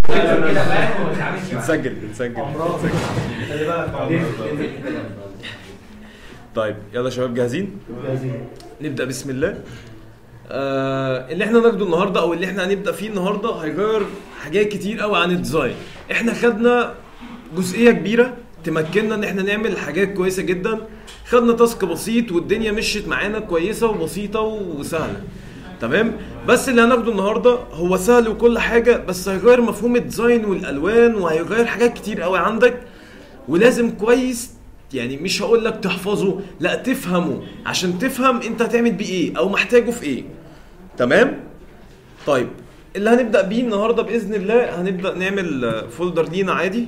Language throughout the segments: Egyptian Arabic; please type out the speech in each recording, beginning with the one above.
كده فاهم وما تتعاملش معاه بنسجل بنسجل عمران. بنسجل. خلي بالك عمران. طيب يلا يا شباب جاهزين جاهزين. نبدا بسم الله آه اللي احنا ناخده النهارده او اللي احنا هنبدا فيه النهارده هيغير حاجات كتير قوي عن الديزاين احنا خدنا جزئيه كبيره تمكننا ان احنا نعمل حاجات كويسه جدا خدنا تاسك بسيط والدنيا مشيت معانا كويسه وبسيطه وسهله تمام بس اللي هناخده النهارده هو سهل وكل حاجه بس هيغير مفهوم الديزاين والالوان وهيغير حاجات كتير قوي عندك ولازم كويس يعني مش هقول لك تحفظه لا تفهمه عشان تفهم انت هتعمل بيه ايه او محتاجه في ايه تمام طيب اللي هنبدا بيه النهارده باذن الله هنبدا نعمل آه، فولدر لينا عادي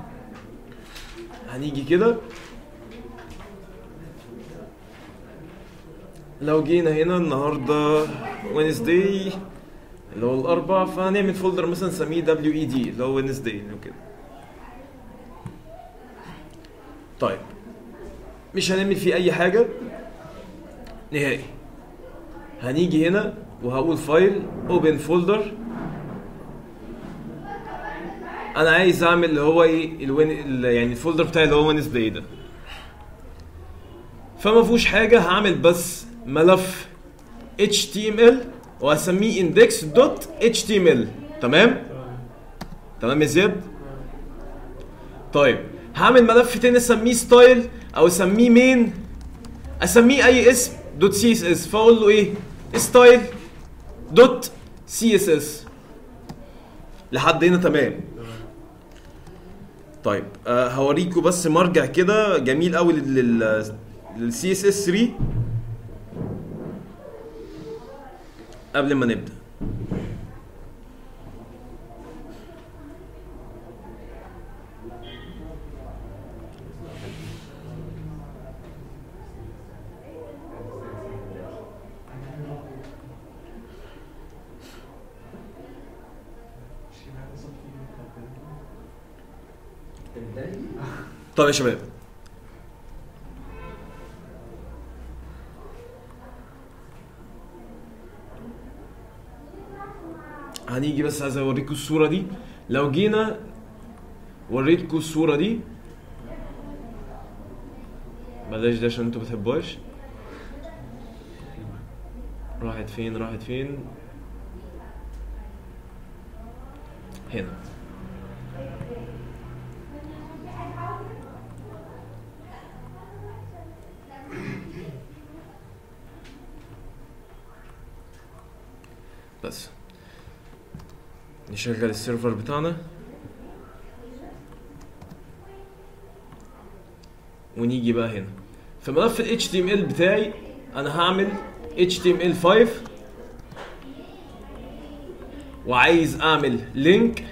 هنيجي كده لو جينا هنا النهارده وينزداي اللي هو الاربع فهنعمل فولدر مثلا نسميه دبليو اي دي اللي هو وينزداي وكده طيب مش هنعمل فيه اي حاجه نهائي هنيجي هنا وهقول فايل اوبن فولدر انا عايز اعمل اللي هو ايه الوين ال- يعني الفولدر بتاعي اللي هو وينزداي ده فما فيهوش حاجه هعمل بس ملف HTML وهسميه index.html تمام تمام يا زياد طيب هعمل ملف تاني اسميه ستايل او اسميه مين اسميه اي اسم دوت سي اس اس فاقول له ايه ستايل دوت سي اس اس لحد هنا تمام طيب آه هوريكم بس مرجع كده جميل قوي لل للسي اس اس 3 قبل ما نبدا طيب يا شباب هنيجي بس عايز اوريكم الصوره دي لو جينا وريتكم الصوره دي بلاش ده عشان انتوا بتحبوهاش راحت فين راحت فين هنا بس نشغل السيرفر بتاعنا ونيجي بقى هنا في ملف ال HTML بتاعي انا هعمل HTML5 وعايز اعمل لينك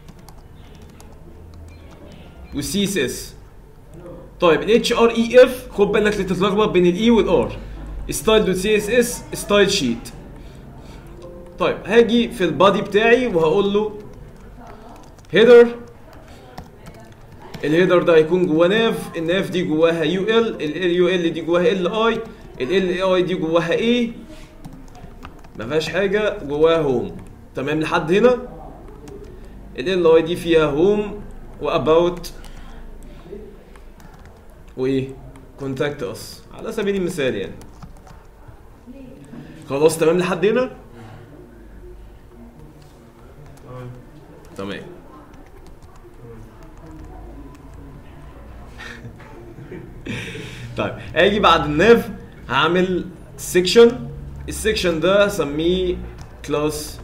و CSS طيب ال HREF خد بالك لا تتلخبط بين الاي والار ستايل دوت سي اس اس ستايل شيت طيب هاجي في البادي بتاعي وهقول له هيدر الهيدر ده هيكون جواه ناف الناف دي جواها يو ال اليو ال دي جواها ال اي ال اي دي جواها ايه ما فيهاش حاجه جواها هوم تمام لحد هنا ال اي دي فيها هوم واباوت وايه كونتاكت اس على سبيل المثال يعني خلاص تمام لحد هنا تمام طيب اجي بعد الناف هعمل سيكشن السيكشن ده هسميه كلاس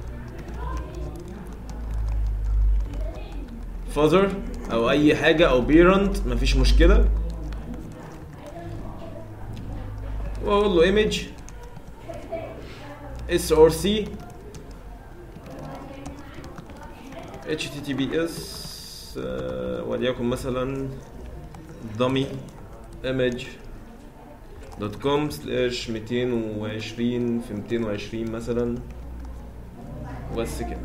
فازر او اي حاجه او بيرنت مفيش مشكله واقول له ايمج اس ار سي https آه، وليكن مثلا dummy image دوت كوم سلاش 220 في 220 مثلا بس كده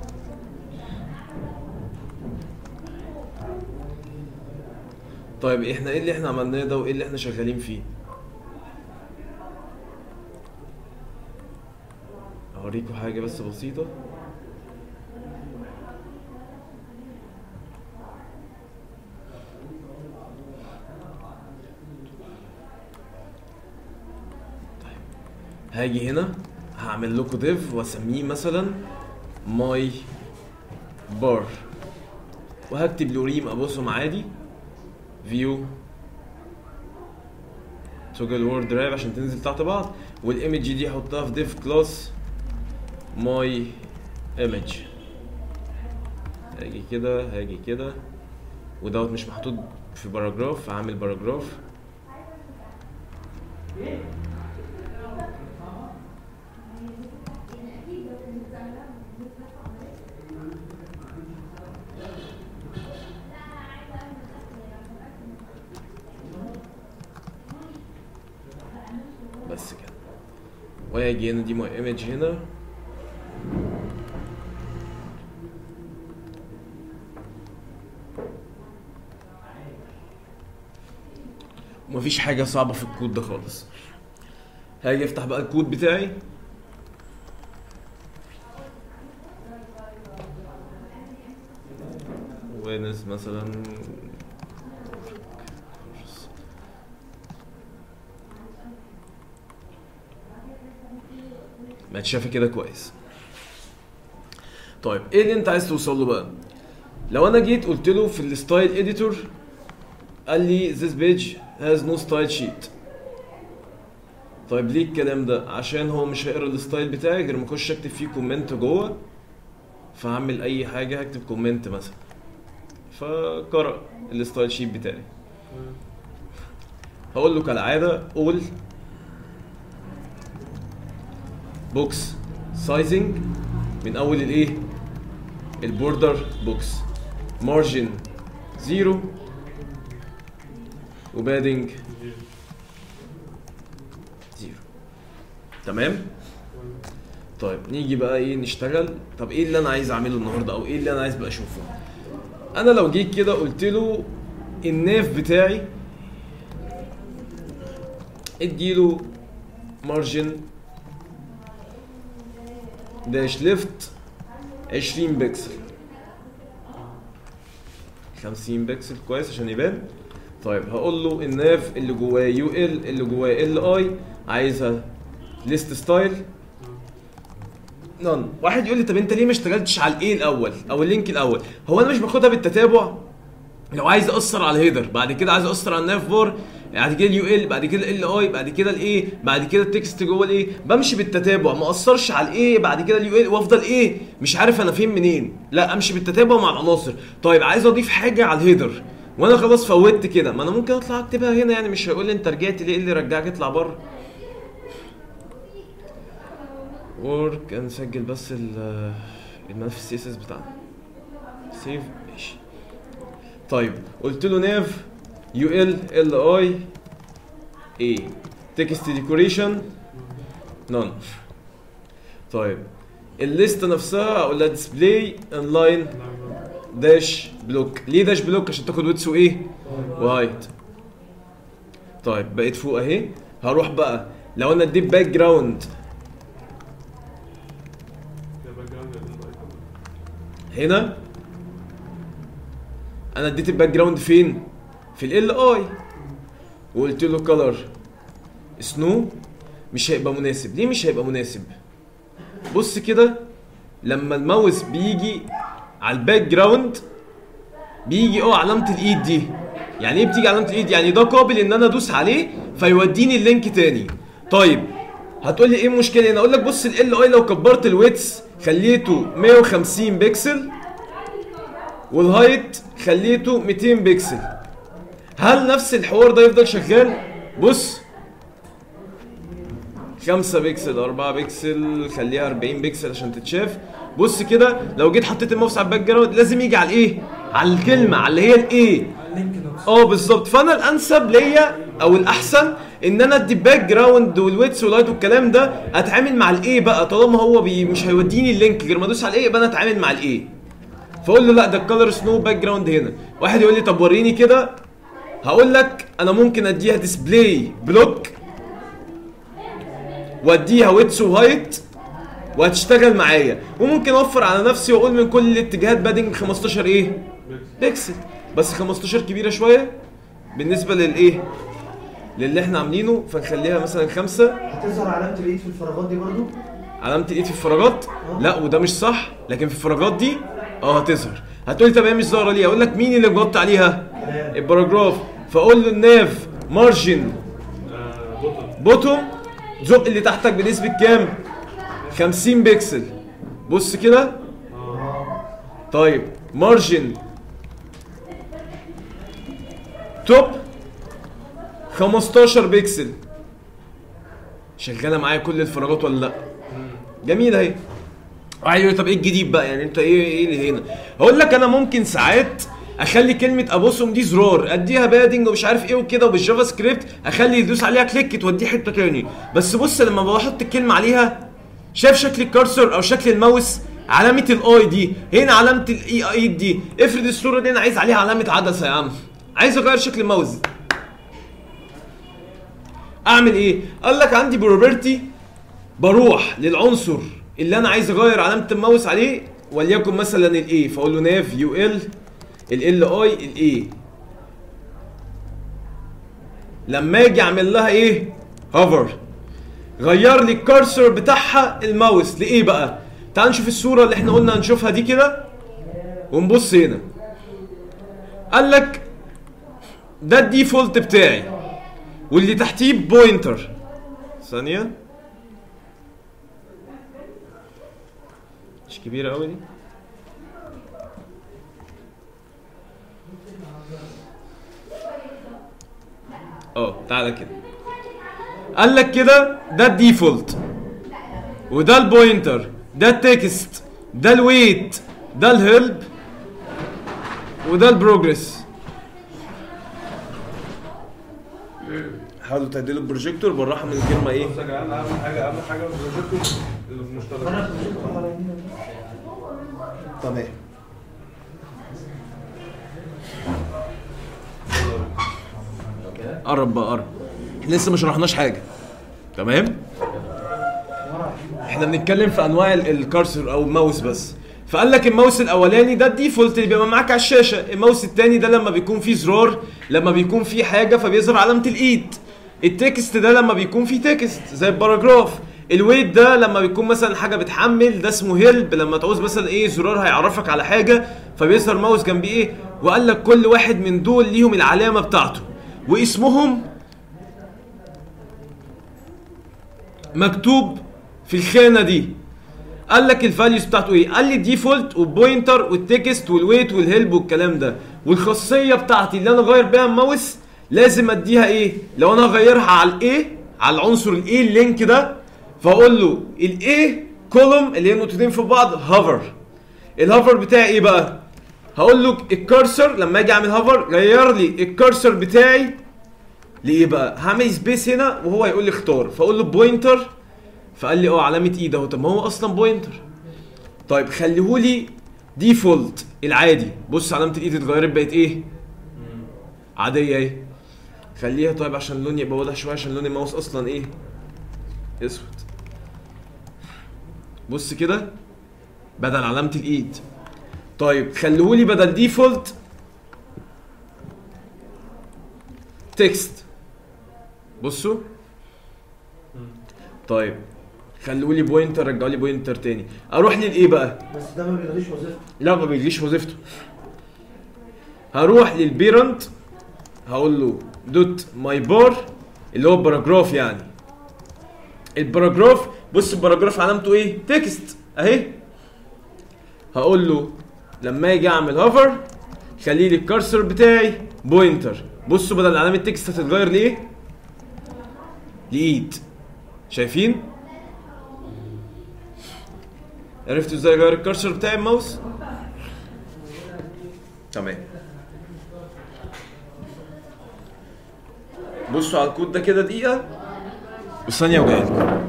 طيب احنا ايه اللي احنا عملناه ده وايه اللي احنا شغالين فيه اوريكم حاجه بس بسيطه هاجي هنا هعمل لكم ديف واسميه مثلا ماي بار وهكتب لوريم ابوسهم عادي فيو توجل وورد درايف عشان تنزل تحت بعض والايمج دي احطها في ديف كلاس ماي ايمج هاجي كده هاجي كده ودوت مش محطوط في باراجراف هعمل باراجراف بس كده واجي هنا دي ماي ايمج هنا ومفيش حاجة صعبة في الكود ده خالص هاجي افتح بقى الكود بتاعي ونس مثلا ما تشافي كده كويس طيب ايه اللي انت عايز توصل له بقى لو انا جيت قلت له في الستايل اديتور قال لي this page has no style sheet طيب ليه الكلام ده عشان هو مش هيقرا الستايل بتاعي غير ما اخش اكتب فيه كومنت جوه فهعمل اي حاجه هكتب كومنت مثلا فقرا الستايل شيت بتاعي هقول له كالعاده all بوكس سايزنج من اول الايه البوردر بوكس مارجن زيرو وبادنج زيرو تمام طيب نيجي بقى ايه نشتغل طب ايه اللي انا عايز اعمله النهارده او ايه اللي انا عايز بقى اشوفه انا لو جيت كده قلت له الناف بتاعي اديله مارجن داش ليفت 20 بكسل 50 بكسل كويس عشان يبان طيب هقول له الناف اللي جواه يو ال اللي جواه ال اي عايزها ليست ستايل نون واحد يقول لي طب انت ليه ما اشتغلتش على الايه الاول او اللينك الاول هو انا مش باخدها بالتتابع لو عايز اقصر على الهيدر بعد كده عايز اقصر على الناف بار بعد كده اليو ال بعد كده ال اي بعد كده الايه بعد كده التكست جوه الايه بمشي بالتتابع ما اقصرش على الايه بعد كده اليو ال وافضل ايه مش عارف انا فين منين لا امشي بالتتابع مع العناصر طيب عايز اضيف حاجه على الهيدر وانا خلاص فوتت كده ما انا ممكن اطلع اكتبها هنا يعني مش هيقول لي انت رجعت ليه إيه اللي رجعك اطلع بره ورك نسجل بس ال- الملف السي اس اس بتاعنا سيف ماشي طيب قلت له ناف يو ال ال اي اي تكست ديكوريشن نون طيب الليست نفسها اقول لها ديسبلاي ان لاين داش بلوك ليه داش بلوك عشان تاخد ويتس وايه وهايت طيب بقيت فوق اهي هروح بقى لو انا اديت باك جراوند هنا انا اديت الباك جراوند فين في ال اي وقلت له كلر سنو مش هيبقى مناسب ليه مش هيبقى مناسب بص كده لما الماوس بيجي على الباك جراوند بيجي اه علامه الايد دي يعني ايه بتيجي علامه الايد يعني ده قابل ان انا ادوس عليه فيوديني اللينك تاني طيب هتقول لي ايه المشكله هنا اقول لك بص ال اي لو كبرت الويتس خليته 150 بكسل والهايت خليته 200 بكسل هل نفس الحوار ده يفضل شغال بص 5 بكسل 4 بكسل خليها 40 بكسل عشان تتشاف بص كده لو جيت حطيت الماوس على الباك جراوند لازم يجي على الايه على الكلمه على اللي هي الايه اللينك نفسه اه بالظبط فانا الانسب ليا او الاحسن ان انا ادي باك جراوند والويتس واللايت والكلام ده اتعامل مع الايه بقى طالما هو بي مش هيوديني اللينك غير ما ادوس على الايه يبقى انا اتعامل مع الايه فاقول له لا ده الكالر سنو باك جراوند هنا واحد يقول لي طب وريني كده هقول لك انا ممكن اديها ديسبلاي بلوك واديها ويتس وهايت وهتشتغل معايا وممكن اوفر على نفسي واقول من كل الاتجاهات بادنج 15 ايه بيكسل بس 15 كبيره شويه بالنسبه للايه للي احنا عاملينه فنخليها مثلا خمسة هتظهر علامه الايد في الفراغات دي برضو علامة الايد في الفراغات لا وده مش صح لكن في الفراغات دي اه هتظهر هتقولي طب هي مش ظاهرة ليه اقول لك مين اللي مغطي عليها الباراجراف فاقول له الناف مارجن بوتوم زق اللي تحتك بنسبة كام 50 بكسل بص كده طيب مارجن توب 15 بكسل شغاله معايا كل الفراغات ولا لا جميل اهي واحد يقول لي طب ايه الجديد بقى يعني انت ايه ايه اللي هنا هقول لك انا ممكن ساعات اخلي كلمه ابوسهم دي زرار اديها بادنج ومش عارف ايه وكده وبالجافا سكريبت اخلي يدوس عليها كليك توديه حته تاني بس بص لما بحط الكلمه عليها شايف شكل الكارسر او شكل الماوس علامة الاي دي هنا علامة الاي اي دي افرض الصورة دي انا عايز عليها علامة عدسة يا عم عايز اغير شكل الماوس اعمل ايه قال لك عندي بروبرتي بروح للعنصر اللي انا عايز اغير علامه الماوس عليه وليكن مثلا الاي فاقول له ناف يو ال ال اي الاي لما اجي اعمل لها ايه هوفر غير لي الكارسر بتاعها الماوس لايه بقى تعال نشوف الصوره اللي احنا قلنا هنشوفها دي كده ونبص هنا قال لك ده الديفولت بتاعي واللي تحتيه بوينتر ثانية مش كبيرة قوي دي اه تعالى كده قال لك كده ده الديفولت وده البوينتر ده التكست ده الويت ده الهيلب وده البروجرس حاولوا تعدلوا البروجيكتور بالراحه من الكلمه ايه بص يا جدعان اهم حاجه اهم حاجه البروجيكتور المشترك تمام قرب بقى قرب احنا لسه ما شرحناش حاجه تمام احنا بنتكلم في انواع ال- الكارسر او الماوس بس فقال لك الماوس الاولاني ده الديفولت اللي بيبقى معاك على الشاشه الماوس الثاني ده لما بيكون فيه زرار لما بيكون فيه حاجه فبيظهر علامه الايد التكست ده لما بيكون فيه تكست زي الباراجراف الويت ده لما بيكون مثلا حاجه بتحمل ده اسمه هيلب لما تعوز مثلا ايه زرار هيعرفك على حاجه فبيظهر ماوس جنبيه ايه وقال لك كل واحد من دول ليهم العلامه بتاعته واسمهم مكتوب في الخانه دي قال لك الفاليوز بتاعته ايه قال لي الديفولت والبوينتر والتكست والويت والهيلب والكلام ده والخاصيه بتاعتي اللي انا اغير بيها الماوس لازم اديها ايه لو انا هغيرها على الايه على العنصر الايه اللينك ده فاقول له الايه كولوم اللي هي نقطتين في بعض هافر الهافر بتاعي ايه بقى هقول له الكارسر لما اجي اعمل هافر غير لي الكارسر بتاعي لايه بقى هعمل سبيس هنا وهو هيقول لي اختار فاقول له بوينتر فقال لي اه علامه ايد اهو طب ما هو اصلا بوينتر طيب خليهولي ديفولت العادي بص علامه الايد اتغيرت بقت ايه عاديه اهي خليها طيب عشان اللون يبقى واضح شويه عشان لون الماوس اصلا ايه اسود بص كده بدل علامه الايد طيب خليهولي بدل ديفولت تكست بصوا طيب خلوا لي بوينتر رجعوا لي بوينتر تاني اروح للايه بقى بس ده ما بيلغيش وظيفته لا ما بيجيش وظيفته هروح للبيرنت هقول له دوت ماي بار اللي هو باراجراف يعني الباراجراف بص الباراجراف علامته ايه تكست اهي هقول له لما اجي اعمل هوفر خلي لي الكارسر بتاعي بوينتر بصوا بدل علامه تكست هتتغير لايه لايد شايفين عرفتوا ازاي اغير الكارسر بتاعي الماوس تمام بصوا على الكود ده كده دقيقة والثانية وجاي لكم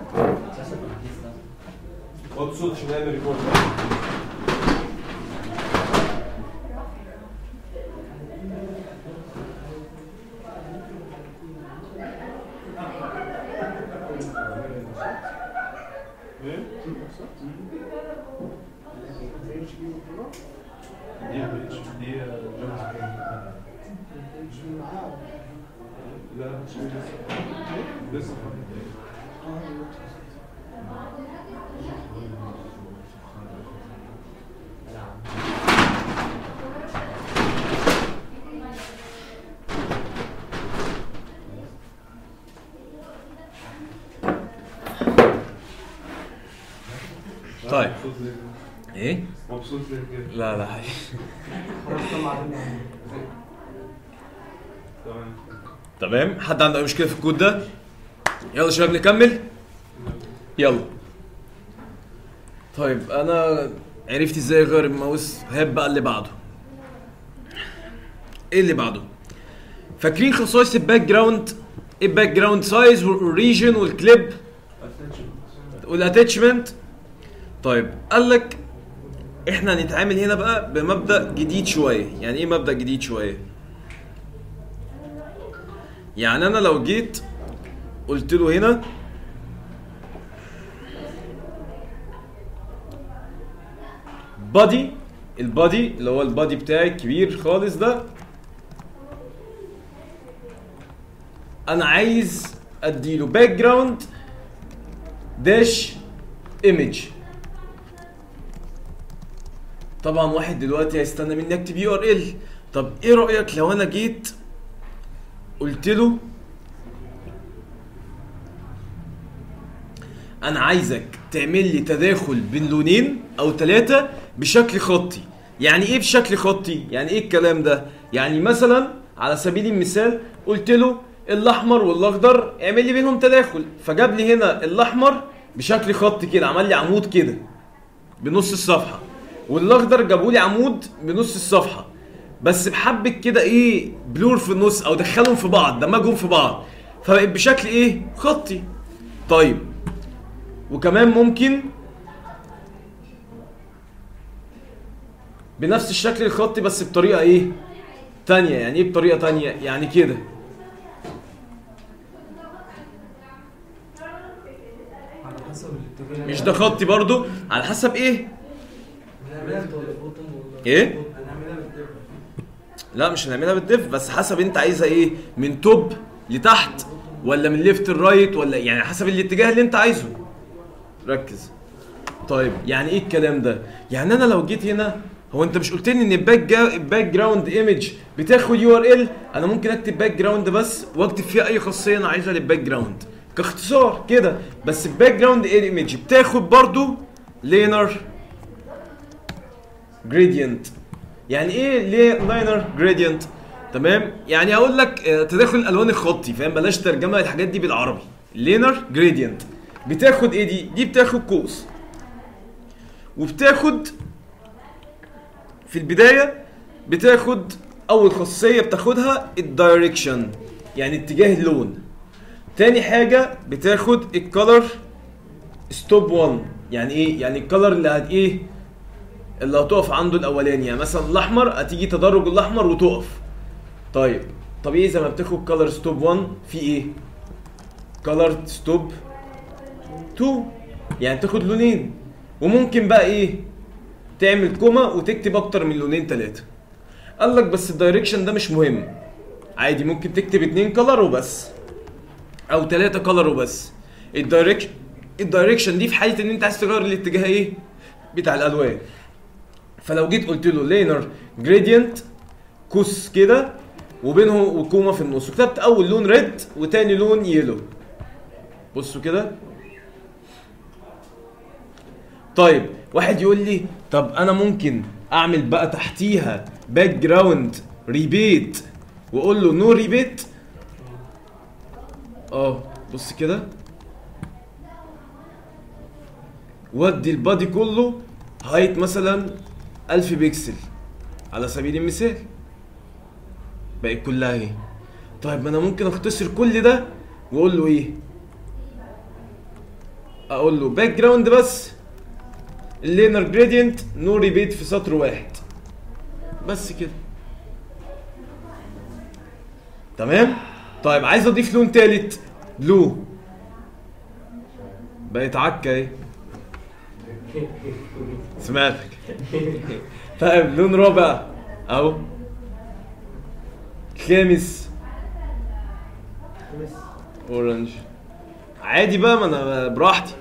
وطي صوت عشان نعمل ريكورد دي دي لا لسه طيب مبسوط زي كده. ايه مبسوط زي كده لا لا تمام تمام حد عنده اي مشكله في الكود ده يلا شباب نكمل يلا طيب انا عرفت ازاي اغير الماوس هات بقى اللي بعده ايه اللي بعده فاكرين خصائص الباك جراوند ايه الباك جراوند سايز والريجن والكليب والاتاتشمنت طيب قال لك احنا هنتعامل هنا بقى بمبدا جديد شويه يعني ايه مبدا جديد شويه يعني انا لو جيت قلت له هنا بادي البادي اللي هو البادي بتاعي الكبير خالص ده انا عايز اديله باك جراوند داش ايمج طبعا واحد دلوقتي هيستنى مني اكتب يو ار ال طب ايه رايك لو انا جيت قلت له انا عايزك تعمل لي تداخل بين لونين او ثلاثه بشكل خطي يعني ايه بشكل خطي يعني ايه الكلام ده يعني مثلا على سبيل المثال قلت له الاحمر والاخضر اعمل لي بينهم تداخل فجاب لي هنا الاحمر بشكل خط كده عمل لي عمود كده بنص الصفحه والاخضر جابوا لي عمود بنص الصفحه بس بحبه كده ايه بلور في النص او دخلهم في بعض دمجهم في بعض فبقت بشكل ايه خطي طيب وكمان ممكن بنفس الشكل الخطي بس بطريقه ايه تانية يعني ايه بطريقه تانية يعني كده على حسب الاتجاه مش ده خطي برضو على حسب ايه هنعملها بالبوتن ولا ايه هنعملها بالدب لا مش هنعملها بالدف بس حسب انت عايزها ايه من توب لتحت ولا من ليفت لرايت ولا يعني حسب الاتجاه اللي انت عايزه ركز طيب يعني ايه الكلام ده يعني انا لو جيت هنا هو انت مش قلت لي ان الباك جا... الباك جراوند ايمج بتاخد يو ار ال انا ممكن اكتب باك جراوند بس واكتب فيها اي خاصيه انا عايزها للباك جراوند كاختصار كده بس الباك جراوند ايمج بتاخد برضو لينر جريدينت يعني ايه ليه لاينر جريدينت تمام يعني اقول لك آه، تداخل الالوان الخطي فاهم بلاش ترجمه الحاجات دي بالعربي لينر جريدينت بتاخد ايه دي دي بتاخد قوس وبتاخد في البدايه بتاخد اول خاصيه بتاخدها الدايركشن يعني اتجاه اللون تاني حاجه بتاخد الكالر ستوب 1 يعني ايه يعني الكالر اللي هت ايه اللي هتقف عنده الاولاني يعني مثلا الاحمر هتيجي تدرج الاحمر وتقف طيب طبيعي زي ما بتاخد كلر ستوب 1 في ايه كلر ستوب 2 يعني تاخد لونين وممكن بقى ايه تعمل كوما وتكتب اكتر من لونين ثلاثه قال لك بس الدايركشن ده مش مهم عادي ممكن تكتب اتنين كلر وبس او ثلاثه كلر وبس الدايركشن الدايركشن دي في حاله ان انت عايز تغير الاتجاه ايه بتاع الالوان فلو جيت قلت له لينر جريدينت كوس كده وبينهم وكوما في النص وكتبت اول لون ريد وتاني لون يلو بصوا كده طيب واحد يقول لي طب انا ممكن اعمل بقى تحتيها باك جراوند ريبيت واقول له نو ريبيت اه بص كده ودي البادي كله هايت مثلا 1000 بيكسل على سبيل المثال بقت كلها اهي طيب ما انا ممكن اختصر كل ده واقول له ايه اقول له باك جراوند بس اللينر جريدينت نو ريبيت في سطر واحد بس كده تمام طيب عايز اضيف لون تالت بلو بقت عكه اهي سمعتك طيب لون رابع اهو خامس خمس اورنج عادي بقى ما انا براحتي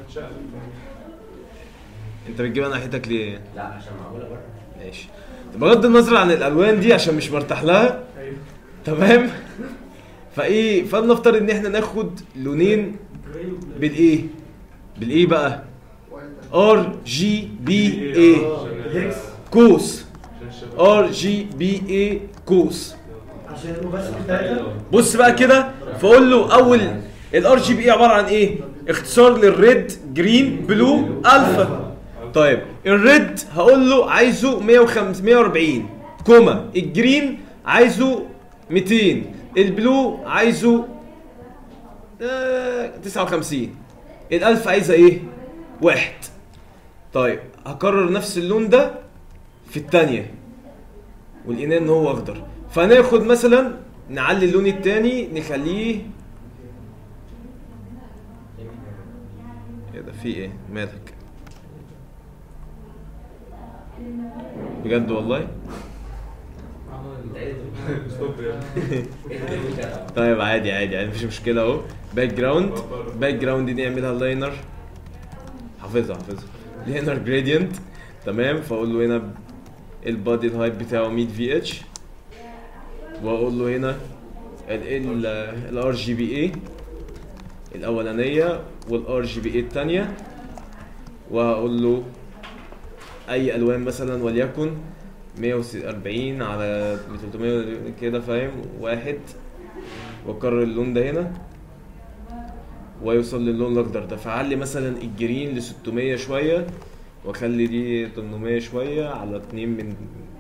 انت بتجيبها ناحيتك ليه لا عشان معقوله بره ماشي بغض النظر عن الالوان دي عشان مش مرتاح لها ايوه تمام فايه فلنفترض ان احنا ناخد لونين بالايه بالايه بقى ار جي بي اي هيكس كوس عشان الشباب ار جي بي اي كوس عشان يبقوا بس التلاتة بص بقى كده فاقول له اول الار جي بي اي عباره عن ايه اختصار للريد جرين بلو الفا طيب الريد هقول له عايزه 105 140 كوما الجرين عايزه 200 البلو عايزه آه 59 الالف عايزه ايه واحد طيب هكرر نفس اللون ده في الثانيه ولقيناه ان هو اخضر فناخد مثلا نعلي اللون التاني نخليه ايه ده في ايه مالك بجد والله ستوب يعني طيب عادي عادي عادي مفيش مشكله اهو باك جراوند باك جراوند دي نعملها لاينر حافظها حافظها لاينر جريدينت تمام فاقول له هنا البادي الهايت بتاعه 100 في اتش واقول له هنا الار جي بي اي الاولانيه والار جي بي اي الثانيه وهقول له اي الوان مثلا وليكن 140 على 300 كده فاهم واحد واكرر اللون ده هنا ويوصل للون الاخضر ده فاعلي مثلا الجرين ل 600 شويه واخلي دي 800 شويه على 2 من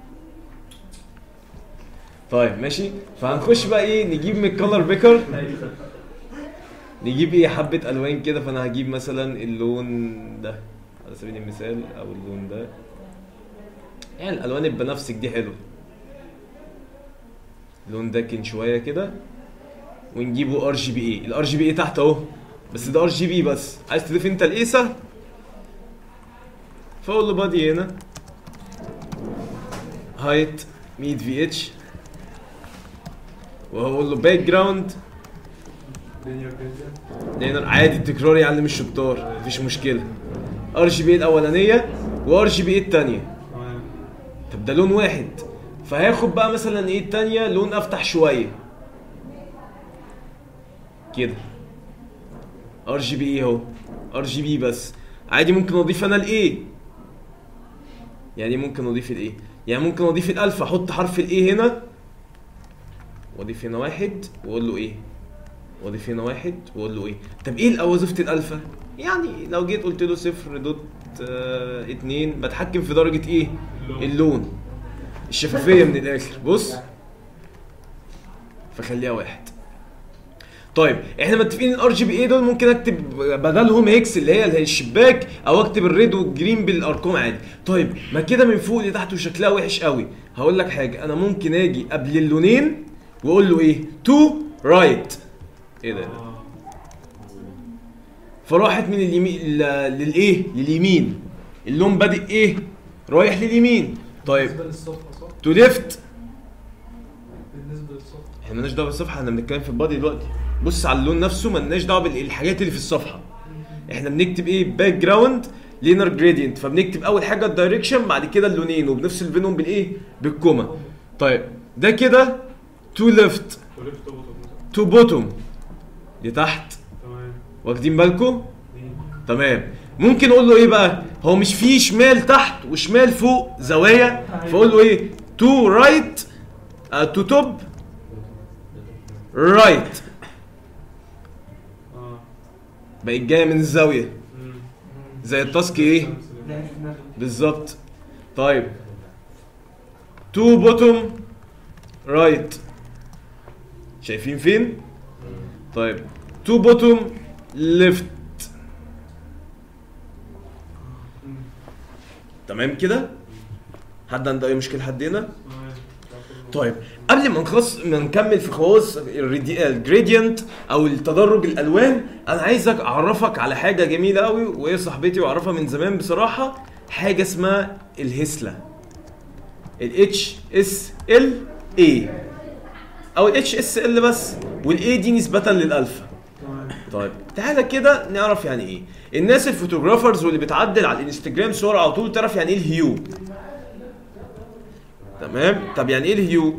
طيب ماشي فهنخش بقى ايه نجيب من الكولر بيكر نجيب ايه حبه الوان كده فانا هجيب مثلا اللون ده على سبيل المثال او اللون ده يعني الالوان البنفسج دي حلوه لون داكن شويه كده ونجيبه ار جي بي اي الار جي بي اي تحت اهو بس ده ار جي بي بس عايز تضيف انت القيسه فاقول له بادي هنا هايت 100 في اتش وهقول له باك جراوند لينير كده لان عادي التكرار يعلم الشطار مفيش مشكله ار جي بي الاولانيه وار جي بي الثانيه تمام طب ده لون واحد فهاخد بقى مثلا ايه التانية لون افتح شوية كده ار جي بي ايه اهو ار جي بي بس عادي ممكن اضيف انا الايه يعني ممكن اضيف الايه يعني ممكن اضيف الالف احط حرف الايه هنا واضيف هنا واحد واقول له ايه واضيف هنا واحد واقول له ايه طب ايه لو وظيفه الالفا يعني لو جيت قلت له صفر دوت آه اتنين بتحكم في درجه ايه اللون. اللون الشفافيه من الاخر بص فخليها واحد طيب احنا متفقين الار جي بي اي دول ممكن اكتب بدلهم هيكس اللي هي اللي هي الشباك او اكتب الريد والجرين بالارقام عادي طيب ما كده من فوق لتحت وشكلها وحش قوي هقول لك حاجه انا ممكن اجي قبل اللونين واقول له ايه تو رايت ايه ده, ده آه. فراحت من اليمين ل- للايه لليمين اللون بادئ ايه رايح لليمين طيب بالنسبه للصفحه صح؟ تو ليفت بالنسبه للصفحه احنا مالناش دعوه بالصفحه احنا بنتكلم في البادي دلوقتي بص على اللون نفسه مالناش دعوه بالحاجات اللي في الصفحه احنا بنكتب ايه باك جراوند لينر جريدينت فبنكتب اول حاجه الدايركشن بعد كده اللونين وبنفصل بينهم بالايه بالكوما طيب ده كده تو ليفت ولفت وبطل مثلا تو بوتوم لتحت تمام واخدين بالكم دي تمام ممكن اقول له ايه بقى هو مش في شمال تحت وشمال فوق زوايا فاقول له ايه تو رايت تو توب رايت اه بقت جايه من الزاويه مم. زي التاسك ايه شمس ده. بالظبط طيب تو بوتوم رايت شايفين فين طيب تو بوتوم ليفت مم. تمام كده حد عنده اي مشكله حد هنا تمام. طيب قبل ما نخلص ما نكمل في خواص الجريدينت او التدرج الالوان انا عايزك اعرفك على حاجه جميله قوي وهي صاحبتي واعرفها من زمان بصراحه حاجه اسمها الهسله الاتش اس ال اي او الاتش اس ال بس والاي دي نسبه للالفا تمام طيب تعالى كده نعرف يعني ايه الناس الفوتوغرافرز واللي بتعدل على الانستجرام صور على طول تعرف يعني ايه الهيو تمام طب يعني ايه الهيو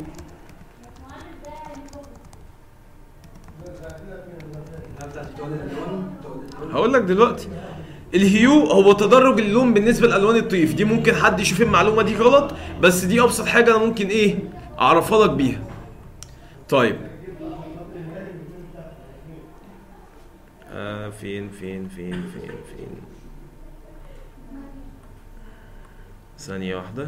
هقول لك دلوقتي الهيو هو تدرج اللون بالنسبه لالوان الطيف دي ممكن حد يشوف المعلومه دي غلط بس دي ابسط حاجه انا ممكن ايه اعرفها لك بيها طيب آه فين فين فين فين فين ثانية واحدة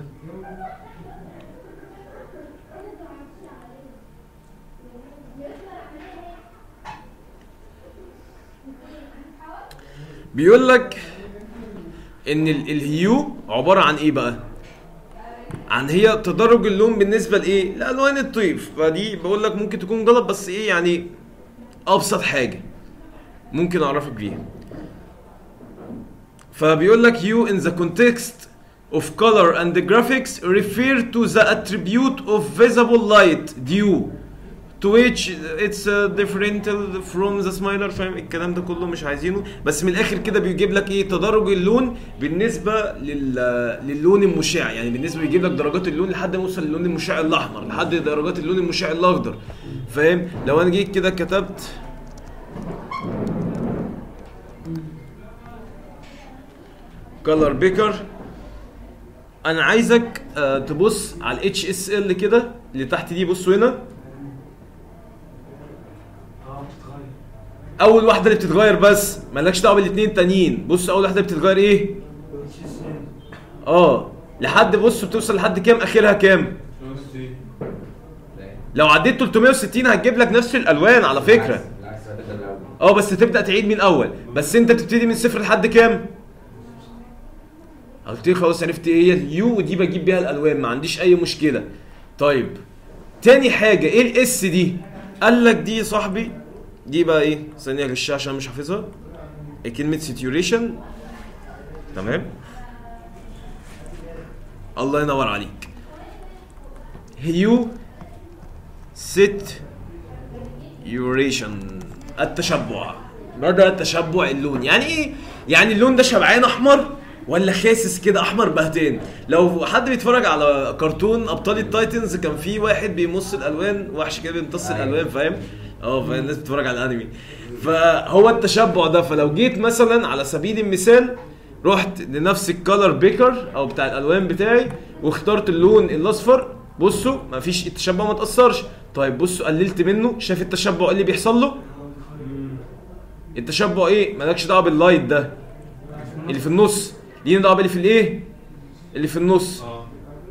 بيقول لك ان ال- الهيو عبارة عن ايه بقى؟ عن هي تدرج اللون بالنسبة لايه؟ لالوان الطيف فدي بقول لك ممكن تكون غلط بس ايه يعني ابسط حاجة ممكن اعرفك بيها فبيقول لك you in the context of color and the graphics refer to the attribute of visible light due to which it's uh, differential from the smiler فاهم الكلام ده كله مش عايزينه بس من الاخر كده بيجيب لك ايه تدرج اللون بالنسبه لل للون المشع يعني بالنسبه بيجيب لك درجات اللون لحد ما يوصل للون المشع الاحمر لحد درجات اللون المشع الاخضر فاهم لو انا جيت كده كتبت كلر بيكر انا عايزك آه، تبص على الاتش اس ال كده اللي تحت دي بصوا هنا اه بتتغير اول واحده اللي بتتغير بس مالكش دعوه بالاثنين التانيين بص اول واحده بتتغير ايه اه لحد بص بتوصل لحد كام اخرها كام لو عديت 360 هتجيب لك نفس الالوان على فكره بالعكس هتبدا الاول اه بس تبدا تعيد من الاول بس انت بتبتدي من صفر لحد كام قلت لي خلاص عرفت ايه هي اليو ودي بجيب بيها الالوان ما عنديش اي مشكله طيب تاني حاجه ايه الاس دي قال لك دي يا صاحبي دي بقى ايه ثانيه غشها عشان مش حافظها إيه كلمه سيتيوريشن تمام الله ينور عليك هيو ست يوريشن التشبع مدى تشبع اللون يعني ايه يعني اللون ده شبعان احمر ولا خاسس كده احمر بهتان لو حد بيتفرج على كرتون ابطال التايتنز كان في واحد بيمص الالوان وحش كده بيمتص أيوة. الالوان فاهم اه فالناس بتتفرج على الانمي فهو التشبع ده فلو جيت مثلا على سبيل المثال رحت لنفس الكالر بيكر او بتاع الالوان بتاعي واخترت اللون الاصفر بصوا مفيش التشبع ما تاثرش طيب بصوا قللت منه شايف التشبع إيه اللي بيحصل له التشبع ايه مالكش دعوه باللايت ده اللي في النص لينا دعوه باللي في الايه اللي في النص اه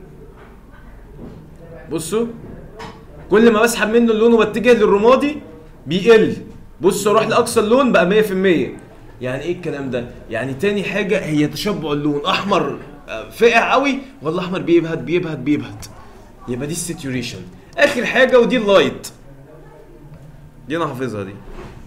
بصوا كل ما بسحب منه اللون وبتجه للرمادي بيقل بص اروح لاقصى اللون بقى 100% يعني ايه الكلام ده يعني تاني حاجه هي تشبع اللون احمر آه، فاقع قوي ولا احمر بيبهت بيبهت بيبهت يبقى دي الساتوريشن اخر حاجه ودي اللايت دي انا حافظها دي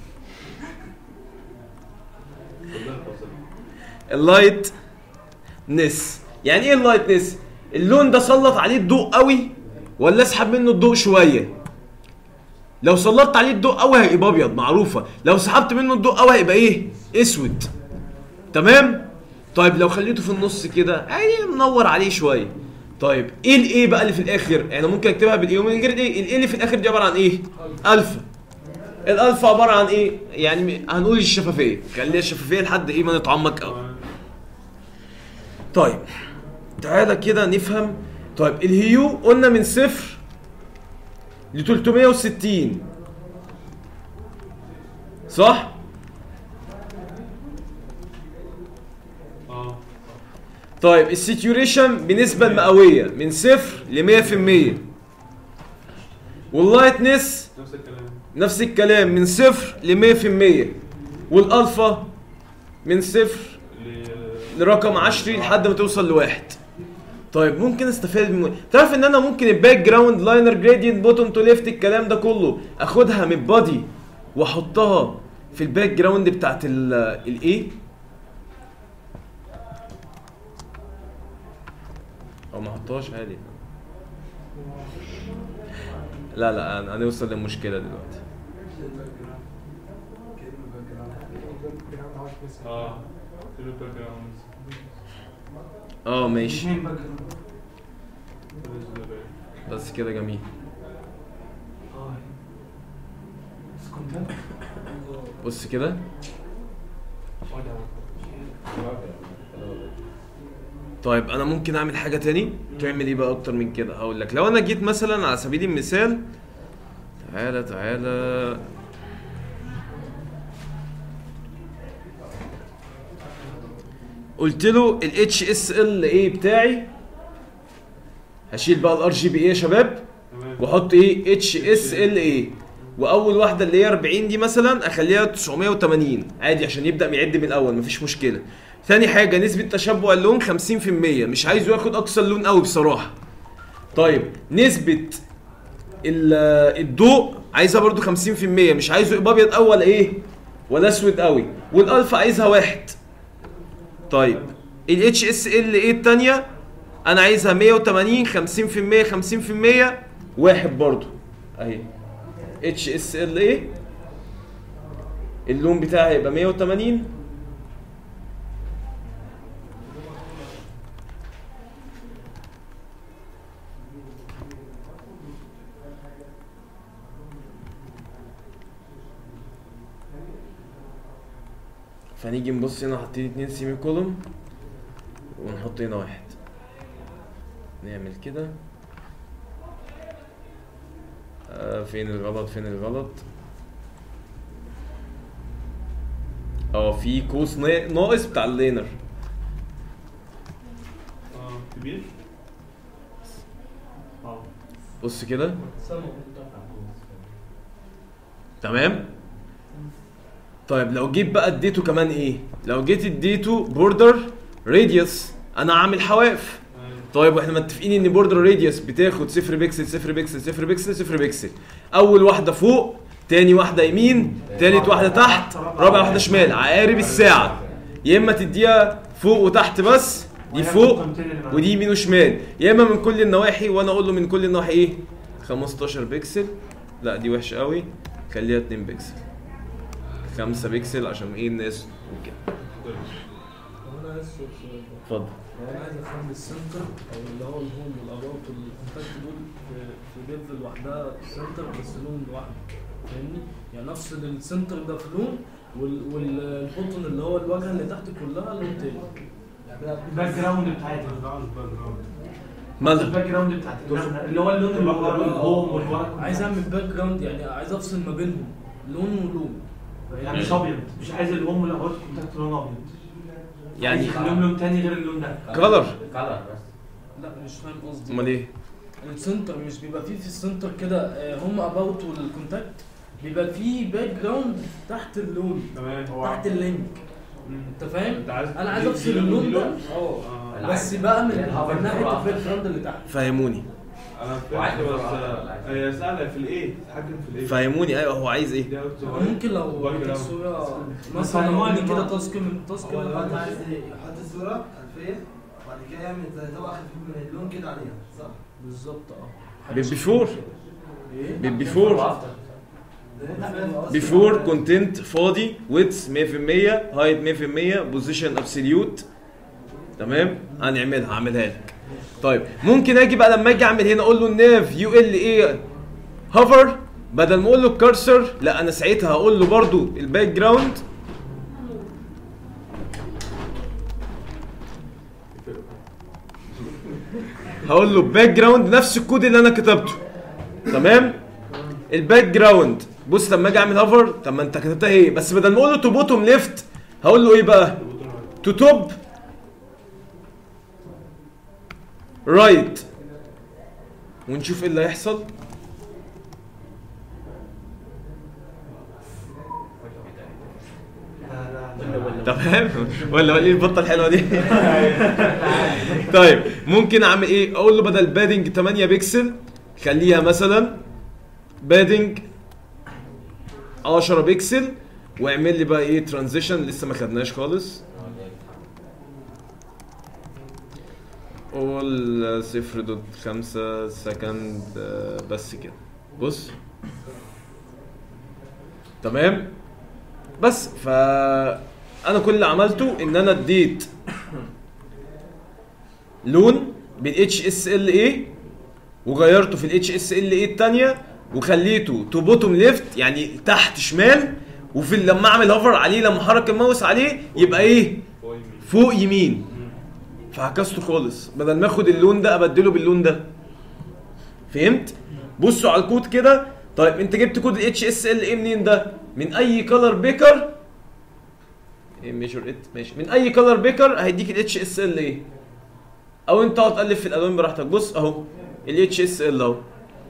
اللايت نس يعني ايه اللايت نس اللون ده سلط عليه الضوء قوي ولا اسحب منه الضوء شويه لو سلطت عليه الضوء قوي هيبقى ابيض معروفه لو سحبت منه الضوء قوي هيبقى ايه اسود تمام طيب لو خليته في النص كده يعني منور عليه شويه طيب ايه الايه بقى اللي في الاخر يعني ممكن اكتبها بالايه ومن غير ايه الايه اللي في الاخر دي عباره عن ايه الفا الالفا عباره عن ايه يعني هنقول الشفافيه خليها الشفافيه لحد ايه ما نتعمق قوي طيب تعالى كده نفهم طيب الهيو قلنا من صفر ل 360 صح؟ اه طيب السيتيوريشن بنسبة المئوية من صفر ل 100% واللايتنس نفس الكلام نفس الكلام من صفر ل 100% والالفا من صفر ل- لرقم عشري لحد ما توصل لواحد طيب ممكن استفاد من تعرف ان انا ممكن الباك جراوند لاينر جريدينت بوتوم تو ليفت الكلام ده كله اخدها من بادي واحطها في الباك جراوند بتاعت الايه او ما احطهاش عادي لا لا هن- هنوصل للمشكله دلوقتي اه فين الباك جراوند اه ماشي اثنين باك جراوند. بس كده جميل اه بس كونتنت بص كده طيب انا ممكن اعمل حاجه تاني تعمل ايه بقى اكتر من كده هقول لك لو انا جيت مثلا على سبيل المثال تعالى تعالى قلت له ال اتش اس ال اي بتاعي هشيل بقى الار جي بي اي يا شباب تمام واحط ايه اتش اس ال اي واول واحده اللي هي 40 دي مثلا اخليها 980 عادي عشان يبدا يعد من الاول مفيش مشكله ثاني حاجه نسبه تشبع اللون 50% مش عايزه ياخد اقصى اللون قوي بصراحه طيب نسبه ال- الضوء عايزها برضو 50% مش عايزه يبقى ابيض قوي ولا ايه ولا اسود قوي والالفا عايزها واحد طيب الاتش اس ال ايه الثانيه انا عايزها 180 50% 50% واحد برضو اهي اتش اس ال ايه اللون بتاعي هيبقى 180 فنيجي نبص هنا حاطين اتنين سيمي كولوم ونحط هنا واحد نعمل كده آه فين الغلط فين الغلط اه في قوس نا- ناقص بتاع اللينر اه كبير اه بص كده تمام طيب لو جيت بقى اديته كمان ايه لو جيت اديته بوردر راديوس انا عامل حواف طيب واحنا متفقين ان بوردر راديوس بتاخد صفر بيكسل صفر بيكسل صفر بيكسل صفر بيكسل اول واحده فوق تاني واحده يمين تالت واحده تحت رابع واحده شمال عقارب الساعه يا اما تديها فوق وتحت بس دي فوق ودي يمين وشمال يا اما من كل النواحي وانا اقول له من كل النواحي ايه 15 بكسل لا دي وحشه قوي خليها 2 بكسل 5 بكسل عشان ايه الناس وكده طب انا عايز اسال سؤال بقى. اتفضل لو انا عايز اخلي السنتر او اللي هو الهوم والاباوت والكونتاكت دول في في ليفل لوحدها سنتر بس لون لوحده فاهمني؟ يعني افصل السنتر ده في لون وال- والبوتن اللي هو الواجهه اللي تحت كلها لون تاني الباك جراوند بتاعتي مالها الباك جراوند بتاعتي اللي هو اللون اللي هو الهوم والورق عايز اعمل باك جراوند يعني عايز افصل ما بينهم لون ولون يعني مش ابيض مش عايز الهوم والاباوت كونتاكت لون ابيض يعني عايز يخليهم لون تاني غير اللون ده كلر كلر بس لا مش فاهم قصدي امال ايه السنتر مش بيبقى فيه في السنتر كده آه، هم اباوت والكونتاكت بيبقى فيه باك جراوند تحت اللون تمام تحت اللينك انت فاهم؟ انت عايز انا عايز دي- افصل دي لون اللون ودي ده لون؟ اه آه. بس بقى من يعني الهافر من ناحيه بسرعة. الباك جراوند اللي تحت فهموني انا وعايز فهمت بس بسرعة. آه، هي سهله في الايه تتحكم في الايه فهموني ايوه هو عايز ايه دي أوت صغيرة. ممكن لو باك وريتك جراوند. صوره بس مثلا لو هنوع عندي النوع. كده تاسك من التاسك هو اللي الواد بعد عايز يحط الصورة خلفية وبعد كده يعمل زي طبقة خفيف من اللون كده عليها صح؟ بالظبط اه بيفور ايه؟ بيفور بيفور كونتنت فاضي ويتس 100% هايت 100% بوزيشن ابسوليوت تمام هنعملها هعملها لك طيب ممكن اجي بقى لما اجي اعمل هنا اقول له الناف يو ال ايه هوفر بدل ما اقول له الكارسر لا انا ساعتها هقول له برضو الباك جراوند هقول له باك جراوند نفس الكود اللي انا كتبته تمام الباك جراوند بص لما اجي اعمل هوفر طب ما انت كتبتها ايه بس بدل ما اقول له تو بوتوم ليفت هقول له ايه بقى تو توب رايت ونشوف ايه اللي هيحصل تمام ولا ولا ايه البطه الحلوه دي طيب ممكن اعمل ايه اقول له بدل بادنج 8 بكسل خليها مثلا بادنج 10 بكسل واعمل لي بقى ايه ترانزيشن لسه ما خدناش خالص قول صفر دوت خمسة سكند آه، بس كده بص تمام بس ف انا كل اللي عملته ان انا اديت لون بالاتش اس ال اي وغيرته في الاتش اس ال اي الثانيه وخليته تو بوتوم ليفت يعني تحت شمال وفي لما اعمل هوفر عليه لما احرك الماوس عليه يبقى ايه فوق يمين فوق يمين فعكسته خالص بدل ما اخد اللون ده ابدله باللون ده فهمت بصوا على الكود كده طيب انت جبت كود الاتش اس ال اي منين ده من اي كلر بيكر ايه ميجر ات ماشي من اي كلر بيكر هيديك الاتش اس ال اي او انت اقعد تقلب في الالوان براحتك بص اهو الاتش اس ال اهو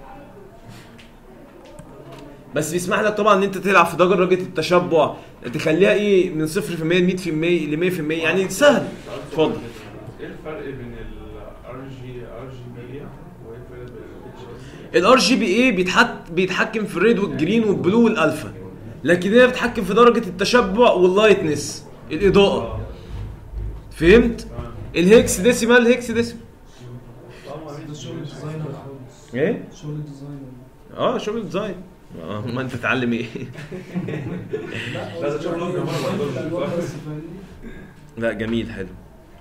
بس بيسمح لك طبعا ان انت تلعب في درجه التشبع تخليها ايه من 0% ل 100% ل 100% يعني سهل اتفضل. ايه الفرق بين الار جي ار جي بي وايه الفرق بين الاتش اس الار جي بي اي بيتحك بيتحكم في الريد والجرين والبلو والالفا لكن هي بتتحكم في درجه التشبع واللايتنس الاضاءه فهمت الهيكس ديسيمال الهيكس ديسيمال ده شغل ديزاينر خالص ايه شغل ديزاينر اه شغل ديزاين اه ما انت تتعلم ايه لا لازم تشوف لون كمان ما تقولش. الألوان بس فاهمني لا جميل حلو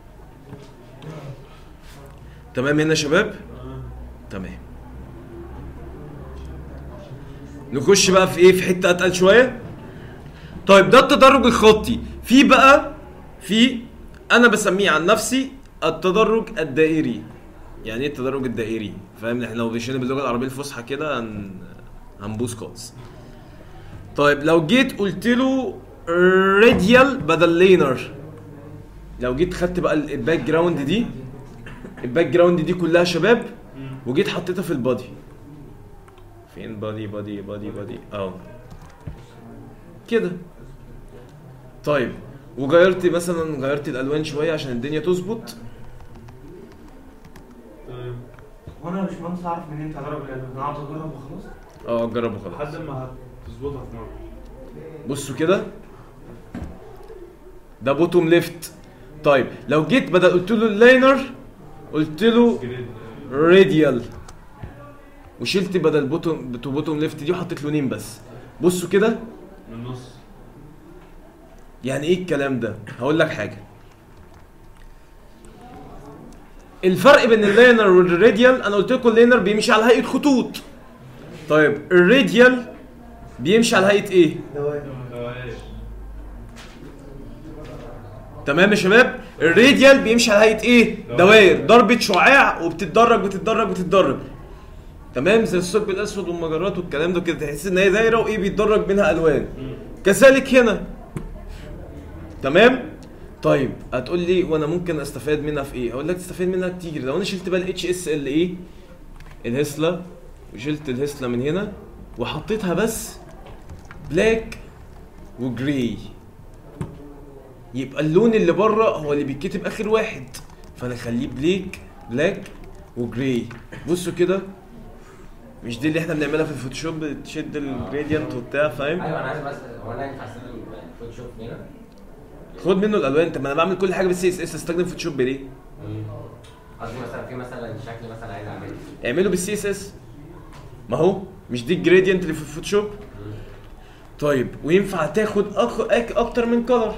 تمام هنا يا شباب تمام نخش بقى في ايه في حته اتقل شويه طيب ده التدرج الخطي في بقى في انا بسميه عن نفسي التدرج الدائري يعني ايه التدرج الدائري فاهم احنا لو مشينا باللغه العربيه الفصحى كده هن... هنبوظ خالص طيب لو جيت قلت له راديال بدل لينر لو جيت خدت بقى ال- الباك جراوند دي الباك جراوند دي كلها شباب وجيت حطيتها في البادي فين بادي بادي بادي بادي اه كده طيب وغيرت مثلا غيرت الالوان شويه عشان الدنيا تظبط تمام وانا مش مهندس اعرف منين تجرب الالوان انا عاوز اجرب وخلاص اه جرب وخلاص لحد ما هتظبطها في مره بصوا كده ده بوتوم ليفت طيب لو جيت بدل قلت له اللاينر قلت له جريد راديال وشلت بدل بوتوم بتو بوتوم ليفت دي وحطيت لونين بس بصوا كده من النص يعني ايه الكلام ده هقول لك حاجه الفرق بين اللاينر والراديال انا قلت لكم اللاينر بيمشي على هيئه خطوط طيب الراديال بيمشي على هيئه ايه دوائر تمام يا شباب الراديال بيمشي على هيئه ايه دوائر ضربه شعاع وبتتدرج بتتدرج بتتدرج تمام زي الثقب الاسود والمجرات والكلام ده كده تحس ان هي دايره وايه بيتدرج منها الوان كذلك هنا تمام طيب هتقول لي وانا ممكن استفاد منها في ايه اقول لك تستفاد منها كتير لو انا شلت بقى الاتش اس ال ايه الهسله وشلت الهسله من هنا وحطيتها بس بلاك وجراي يبقى اللون اللي بره هو اللي بيتكتب اخر واحد فانا اخليه بليك بلاك وجراي بصوا كده مش دي اللي احنا بنعملها في الفوتوشوب تشد الجريدينت وبتاع فاهم ايوه انا عايز بس هو انا ينفع استخدم الفوتوشوب هنا؟ خد منه الالوان طب ما انا بعمل كل حاجه بالسي اس اس استخدم فوتوشوب ليه قصدي مثلا في مثلا شكل مثلا عايز اعمله اعمله بالسي اس اس ما هو مش دي الجريدينت اللي في الفوتوشوب طيب وينفع تاخد أك... أك... اكتر من كلر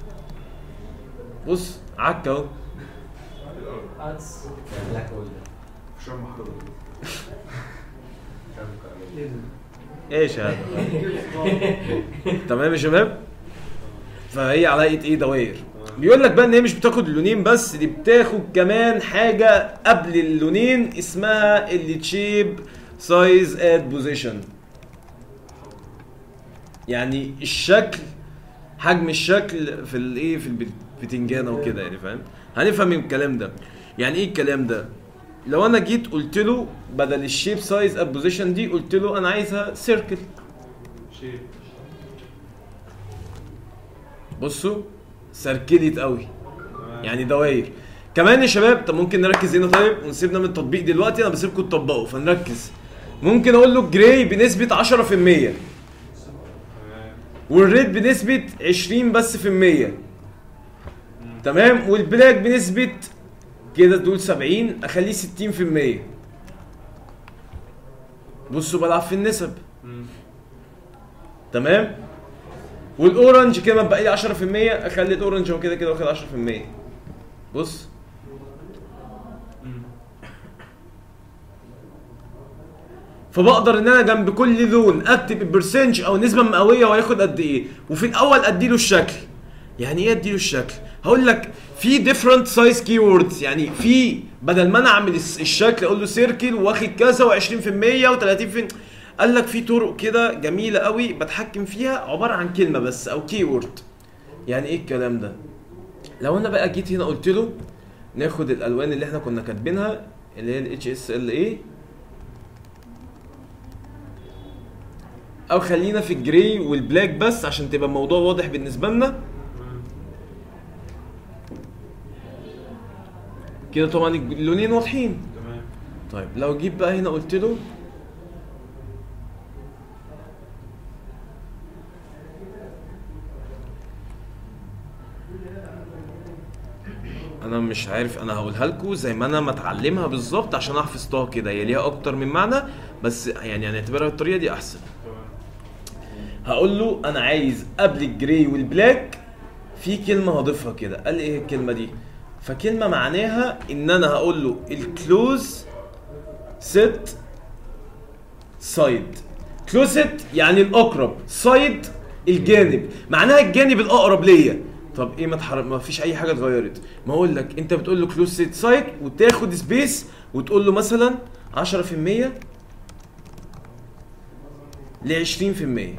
بص عك اهو عدس بلاك هول شرم محروق ايش هذا تمام يا شباب فهي على هيئه ايه دوائر بيقول لك بقى ان هي مش بتاخد اللونين بس دي بتاخد كمان حاجه قبل اللونين اسمها اللي تشيب سايز اد بوزيشن يعني الشكل حجم الشكل في الايه في البتنجانه وكده يعني فاهم هنفهم من الكلام ده يعني ايه الكلام ده لو انا جيت قلت له بدل الشيب سايز اد بوزيشن دي قلت له انا عايزها سيركل شيء بصوا سركلت قوي يعني دواير كمان يا شباب طب ممكن نركز هنا طيب ونسيبنا من التطبيق دلوقتي انا بسيبكم تطبقوا فنركز ممكن اقول له جراي بنسبه 10% والريد بنسبه 20 بس في المية تمام والبلاك بنسبه كده دول 70 اخليه 60% بصوا بلعب في النسب تمام والاورنج كده بقى لي 10% اخلي الاورنج هو كده كده واخد 10% بص فبقدر ان انا جنب كل لون اكتب البرسنج او نسبه مئويه وهياخد قد ايه وفي الاول اديله الشكل يعني ايه اديله الشكل هقول لك في ديفرنت سايز كي ووردز يعني في بدل ما انا اعمل الس- الشكل اقول له سيركل واخد كذا و20% و30% قال لك في طرق كده جميله قوي بتحكم فيها عباره عن كلمه بس او كي وورد يعني ايه الكلام ده لو انا بقى جيت هنا قلت له ناخد الالوان اللي احنا كنا كاتبينها اللي هي الاتش اس ال اي او خلينا في الجراي والبلاك بس عشان تبقى الموضوع واضح بالنسبه لنا كده طبعا اللونين واضحين تمام طيب لو جيت بقى هنا قلت له انا مش عارف انا هقولها لكم زي ما انا متعلمها بالظبط عشان احفظها كده هي ليها اكتر من معنى بس يعني هنعتبرها الطريقه دي احسن تمام هقول له انا عايز قبل الجراي والبلاك في كلمه هضيفها كده قال لي ايه الكلمه دي فكلمه معناها ان انا هقول له الكلوز ست سايد كلوز ست يعني الاقرب سايد الجانب معناها الجانب الاقرب ليا طب ايه ما تحرك ما فيش اي حاجه اتغيرت ما اقول لك انت بتقول له كلوز ست سايد وتاخد سبيس وتقول له مثلا 10% ل 20%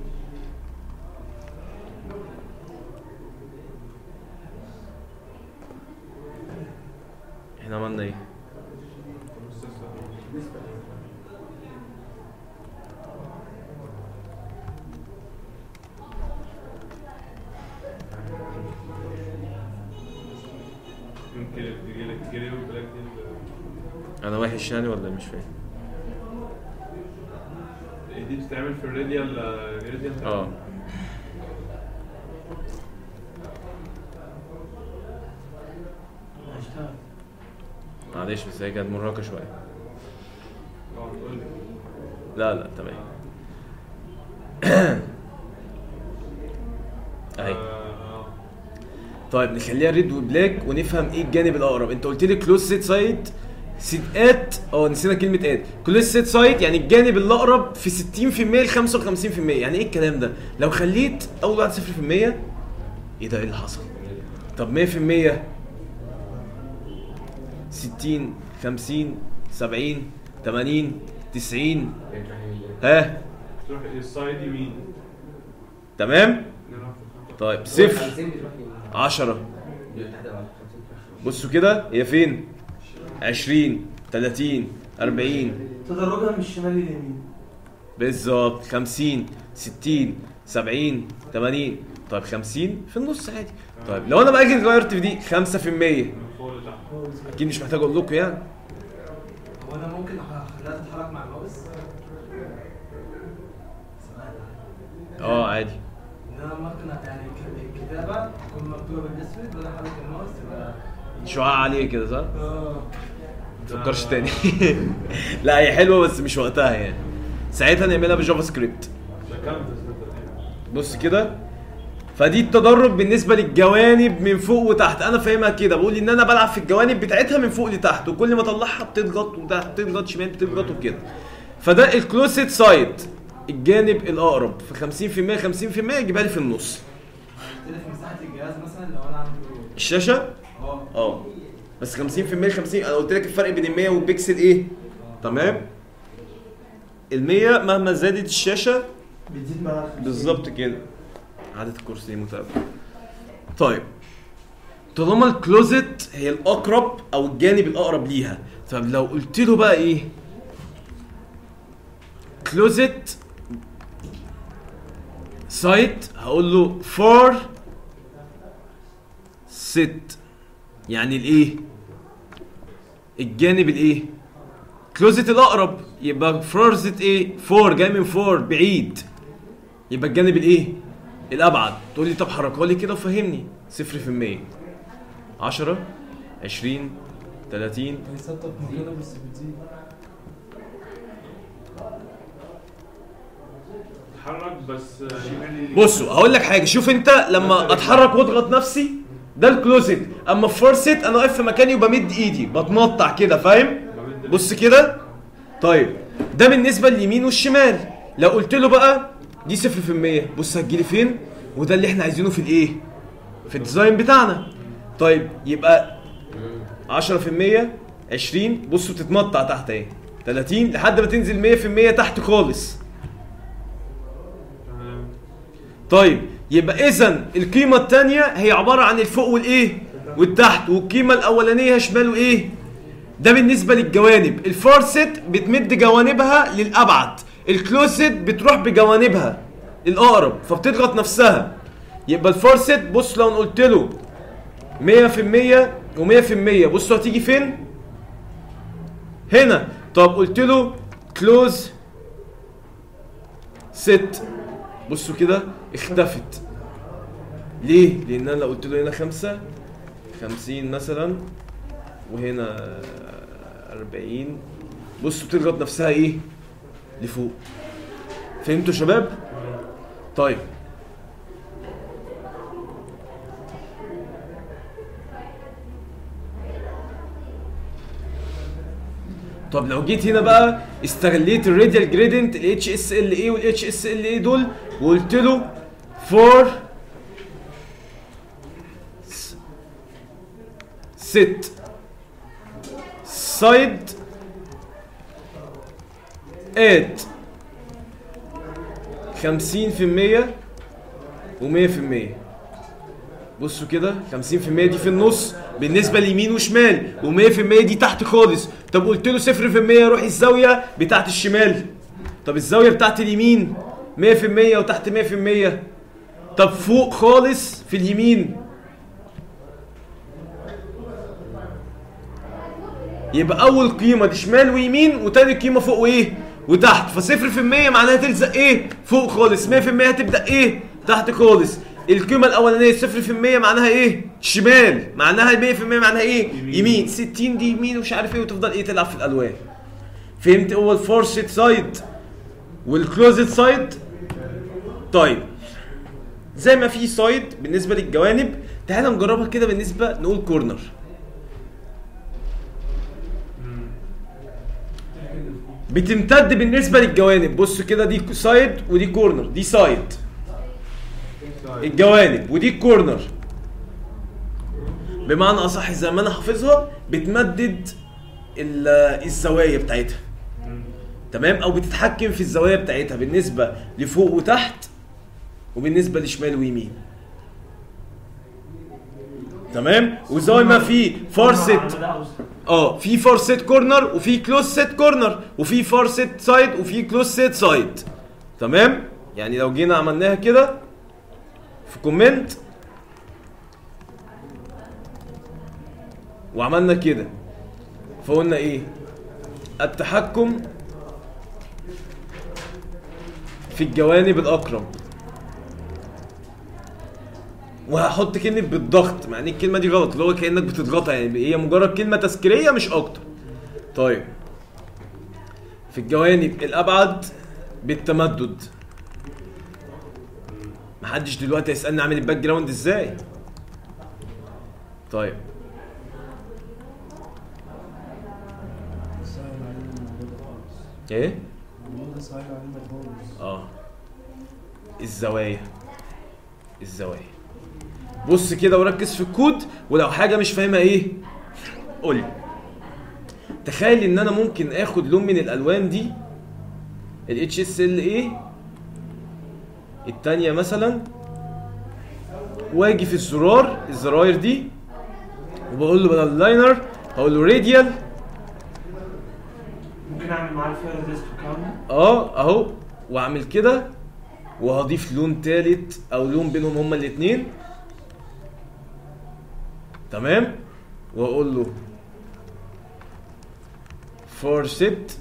احنا عملنا ايه؟ يمكن تجيلك جري والبلاك دي ال- انا وحش يعني ولا مش فاهم؟ دي بتتعمل في الراديال راديال اه هشتغل معلش بس هي كانت مرهقه شويه اه تقول لي لا لا تمام اهي آه، طيب نخليها ريد وبلاك ونفهم ايه الجانب الاقرب انت قلت لي كلوز سيت سايد سيت ات اه نسينا كلمه ات كلوز سيت سايد يعني الجانب الاقرب في 60% ل 55% يعني ايه الكلام ده لو خليت اول واحد 0% ايه ده ايه اللي حصل طب 100% 60 50 70 80 90 ها تروح السايد يمين تمام نلعب في الخط. طيب صفر 50 بتروح يمين. 10 دي تحت بقى 50 تروح بصوا كده هي فين 20 30 40 تدرجها من الشمال لليمين بالظبط 50 60 70 80 طيب 50 في النص عادي طيب لو انا بقى جيت غيرت في دي 5% من فوق لتحت اكيد مش محتاج اقول لكم يعني هو انا ممكن اخليها تتحرك مع الماوس سؤال اه عادي ان انا ممكن يعني الك- الكتابه تكون مكتوبه بالاسود وانا حرك الماوس تبقى شعاع عليه كده صح؟ اه تفكرش تاني لا هي حلوه بس مش وقتها يعني ساعتها نعملها بالجافا سكريبت ده كام تثبت بص كده فدي التدرج بالنسبه للجوانب من فوق وتحت انا فاهمها كده بقول ان انا بلعب في الجوانب بتاعتها من فوق لتحت وكل ما اطلعها بتضغط وتحت بتضغط شمال بتضغط وكده فده الكلوسيت سايد الجانب الاقرب في 50% 50% يجيبها لي في النص هختلف مساحه الجهاز مثلا لو انا عامل الشاشه اه اه بس 50% 50 انا قلت لك الفرق بين ال 100 والبكسل ايه تمام ال 100 مهما زادت الشاشه بتزيد مع بالظبط كده عدد الكرسي متابعة طيب طالما الكلوزت هي الاقرب او الجانب الاقرب ليها طب لو قلت له بقى ايه كلوزت سايت هقول له فور ست يعني الايه الجانب الايه كلوزت الاقرب يبقى فرزت ايه فور جاي من فور بعيد يبقى الجانب الايه الابعد تقول لي طب حركها لي كده وفهمني صفر في المية عشرة عشرين تلاتين هي ثابته في مكانها بس بتزيد بتتحرك بس يعني بصوا هقول لك حاجه شوف انت لما اتحرك واضغط نفسي ده الكلوزد اما في فورست انا واقف في مكاني وبمد ايدي بتمطع كده فاهم بص كده طيب ده بالنسبه لليمين والشمال لو قلت له بقى دي 0% بص هتجيلي فين وده اللي احنا عايزينه في الايه في الديزاين بتاعنا طيب يبقى 10% 20 بصوا تتمطع تحت اهي 30 لحد ما تنزل 100% تحت خالص تمام. طيب يبقى اذا القيمه الثانيه هي عباره عن الفوق والايه والتحت والقيمه الاولانيه شمال وايه ده بالنسبه للجوانب الفارست بتمد جوانبها للابعد الكلوزد بتروح بجوانبها الاقرب فبتضغط نفسها يبقى الفارست بص لو أنا قلت له 100% و100% بصوا هتيجي فين هنا طب قلت له كلوز ست بصوا كده اختفت ليه؟ لأن أنا لو قلت له هنا خمسة خمسين مثلا وهنا أربعين بصوا بتضغط نفسها إيه؟ لفوق فهمتوا يا شباب؟ طيب طب لو جيت هنا بقى استغليت الراديال جريدنت ال اتش اس ال اي وال اتش اس ال اي دول وقلت له فور ست سايد ات 50% و100% بصوا كده 50% دي في النص بالنسبه ليمين وشمال و100% دي تحت خالص طب قلت له 0% روح الزاويه بتاعت الشمال طب الزاويه بتاعت اليمين 100% وتحت 100% طب فوق خالص في اليمين يبقى اول قيمه دي شمال ويمين وتاني قيمه فوق وايه وتحت فصفر في المية معناها تلزق ايه فوق خالص 100% هتبدا ايه تحت خالص القيمه الاولانيه صفر في المية معناها ايه شمال معناها 100% معناها ايه يمين, يمين. 60 دي يمين ومش عارف ايه وتفضل ايه تلعب في الالوان فهمت هو الفورسد سايد والكلوزد سايد طيب زي ما في سايد بالنسبه للجوانب تعالى نجربها كده بالنسبه نقول كورنر بتمتد بالنسبه للجوانب بص كده دي سايد ودي كورنر دي سايد الجوانب ودي الكورنر بمعنى اصح زي ما انا حافظها بتمدد ال- الزوايا بتاعتها تمام او بتتحكم في الزوايا بتاعتها بالنسبه لفوق وتحت وبالنسبه لشمال ويمين تمام وزي ما في فارست اه في فار سيت كورنر وفي كلوز سيت كورنر وفي فار سيت سايد وفي كلوز سيت سايد تمام يعني لو جينا عملناها كده في كومنت وعملنا كده فقلنا ايه التحكم في الجوانب الاقرب وهحط كلمة بالضغط مع ان الكلمة دي غلط اللي هو كأنك بتضغطها يعني هي مجرد كلمة تذكيرية مش أكتر. طيب في الجوانب الأبعد بالتمدد محدش دلوقتي هيسألني أعمل الباك جراوند ازاي؟ طيب سهل علينا الموضوع ده خالص ايه؟ الموضوع ده سهل علينا خالص اه الزوايا الزوايا بص كده وركز في الكود ولو حاجه مش فاهمها ايه قول لي تخيل ان انا ممكن اخد لون من الالوان دي ال HSLA التانية مثلا واجي في الزرار الزراير دي وبقول له بدل اللاينر هقول له راديال ممكن اعمل معاه الفير ديسك كامل اه اهو واعمل كده وهضيف لون تالت او لون بينهم هما الاتنين تمام واقول له فور ست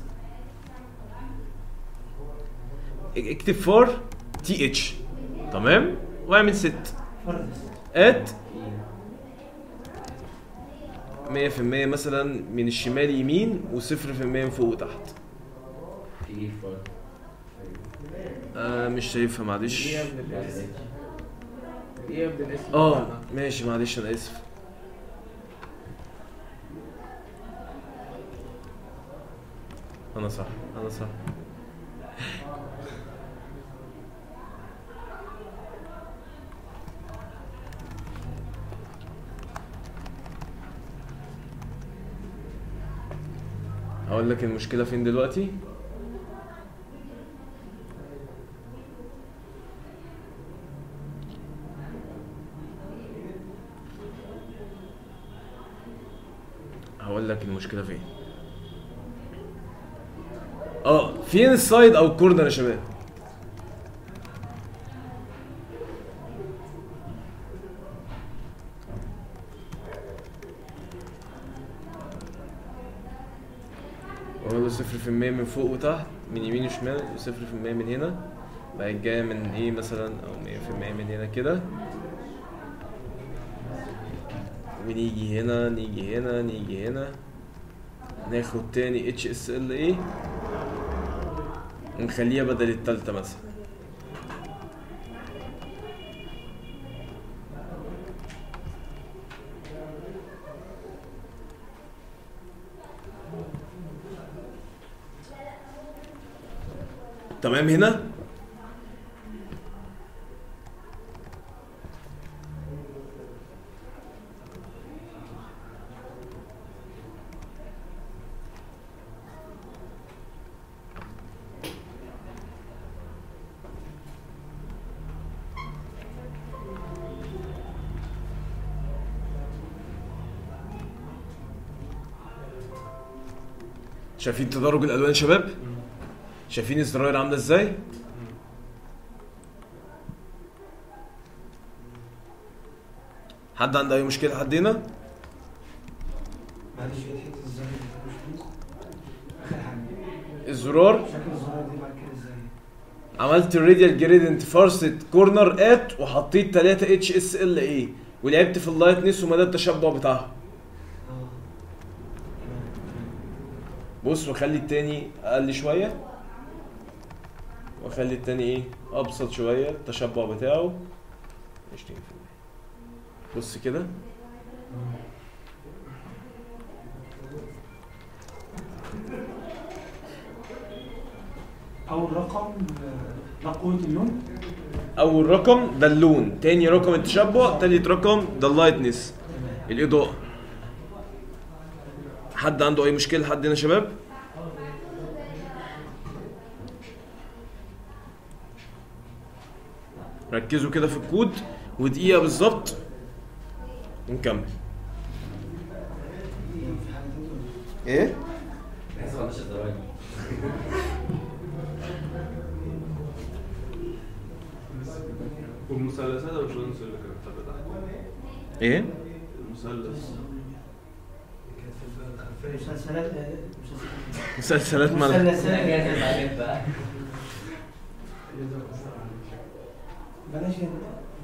اكتب فور تي اتش تمام واعمل ست فير ديسك ات 100% مثلا من الشمال يمين و0% من فوق وتحت في فور آه مش شايفها معلش ايه يا ابن الاسم ايه يا ابن الاسم اه ماشي معلش انا اسف انا صح انا صح هقول لك المشكله فين دلوقتي هقول لك المشكله فين اه فين السايد او الكورنر يا شباب اقول له صفر في المية من فوق وتحت من يمين وشمال وصفر في المية من هنا بقت جاية من ايه مثلا او مية في المية من هنا كده ونيجي هنا نيجي هنا نيجي هنا ناخد تاني اتش اس ال ايه ونخليها بدل التالتة مثلا تمام هنا شايفين تدرج الالوان يا شباب شايفين الزراير عامله ازاي حد عنده اي مشكله لحد هنا معلش هي الحته ازاي مش اخر حاجه الزرار شكل الزرار دي بعد كده ازاي عملت الراديال جريدنت فارست كورنر ات وحطيت 3 اتش اس ال اي ولعبت في اللايتنس ومدى التشبع بتاعها اه بص وخلي التاني اقل شويه واخلي التاني ايه ابسط شويه التشبع بتاعه 20% بص كده اول رقم آه، ده قوه اللون اول رقم ده اللون تاني رقم التشبع تالت رقم ده اللايتنس الاضاءه حد عنده اي مشكله حد هنا يا شباب ركزوا كده في الكود ودقيقه بالظبط ونكمل في حاجه تانية ولا ايه بس ما عندناش الزراير والمثلثات يا باشمهندس اللي كانت ثابته ايه المثلث كانت في الخلفيه مسلسلات مسلسلات مالها مسلسلات جاهز عليك بقى بلاش كده.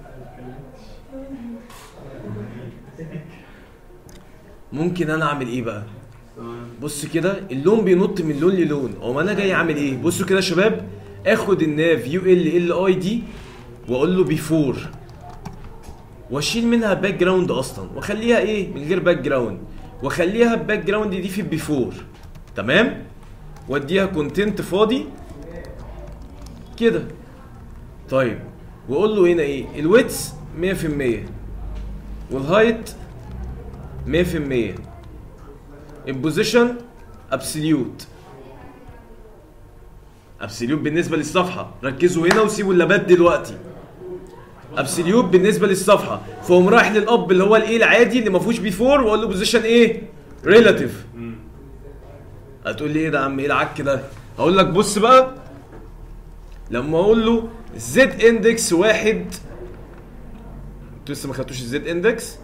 ممكن انا اعمل ايه بقى تمام بص كده اللون بينط من لون للون او انا جاي اعمل ايه بصوا كده يا شباب اخد الناف يو ال ال اي دي واقول له بيفور واشيل منها باك جراوند اصلا واخليها ايه من غير باك جراوند واخليها الباك جراوند دي في البيفور تمام واديها كونتنت فاضي كده طيب واقول له هنا ايه الويتس 100% والهايت 100% البوزيشن ابسوليوت ابسوليوت بالنسبه للصفحه ركزوا هنا وسيبوا اللابات دلوقتي ابسوليوت بالنسبه للصفحه فقوم رايح للاب اللي هو الايه العادي اللي ما فيهوش بيفور واقول له بوزيشن ايه ريلاتيف مم. هتقول لي ايه ده يا عم ايه العك ده هقول لك بص بقى لما اقول له زد اندكس واحد انتوا لسه ما خدتوش الزد اندكس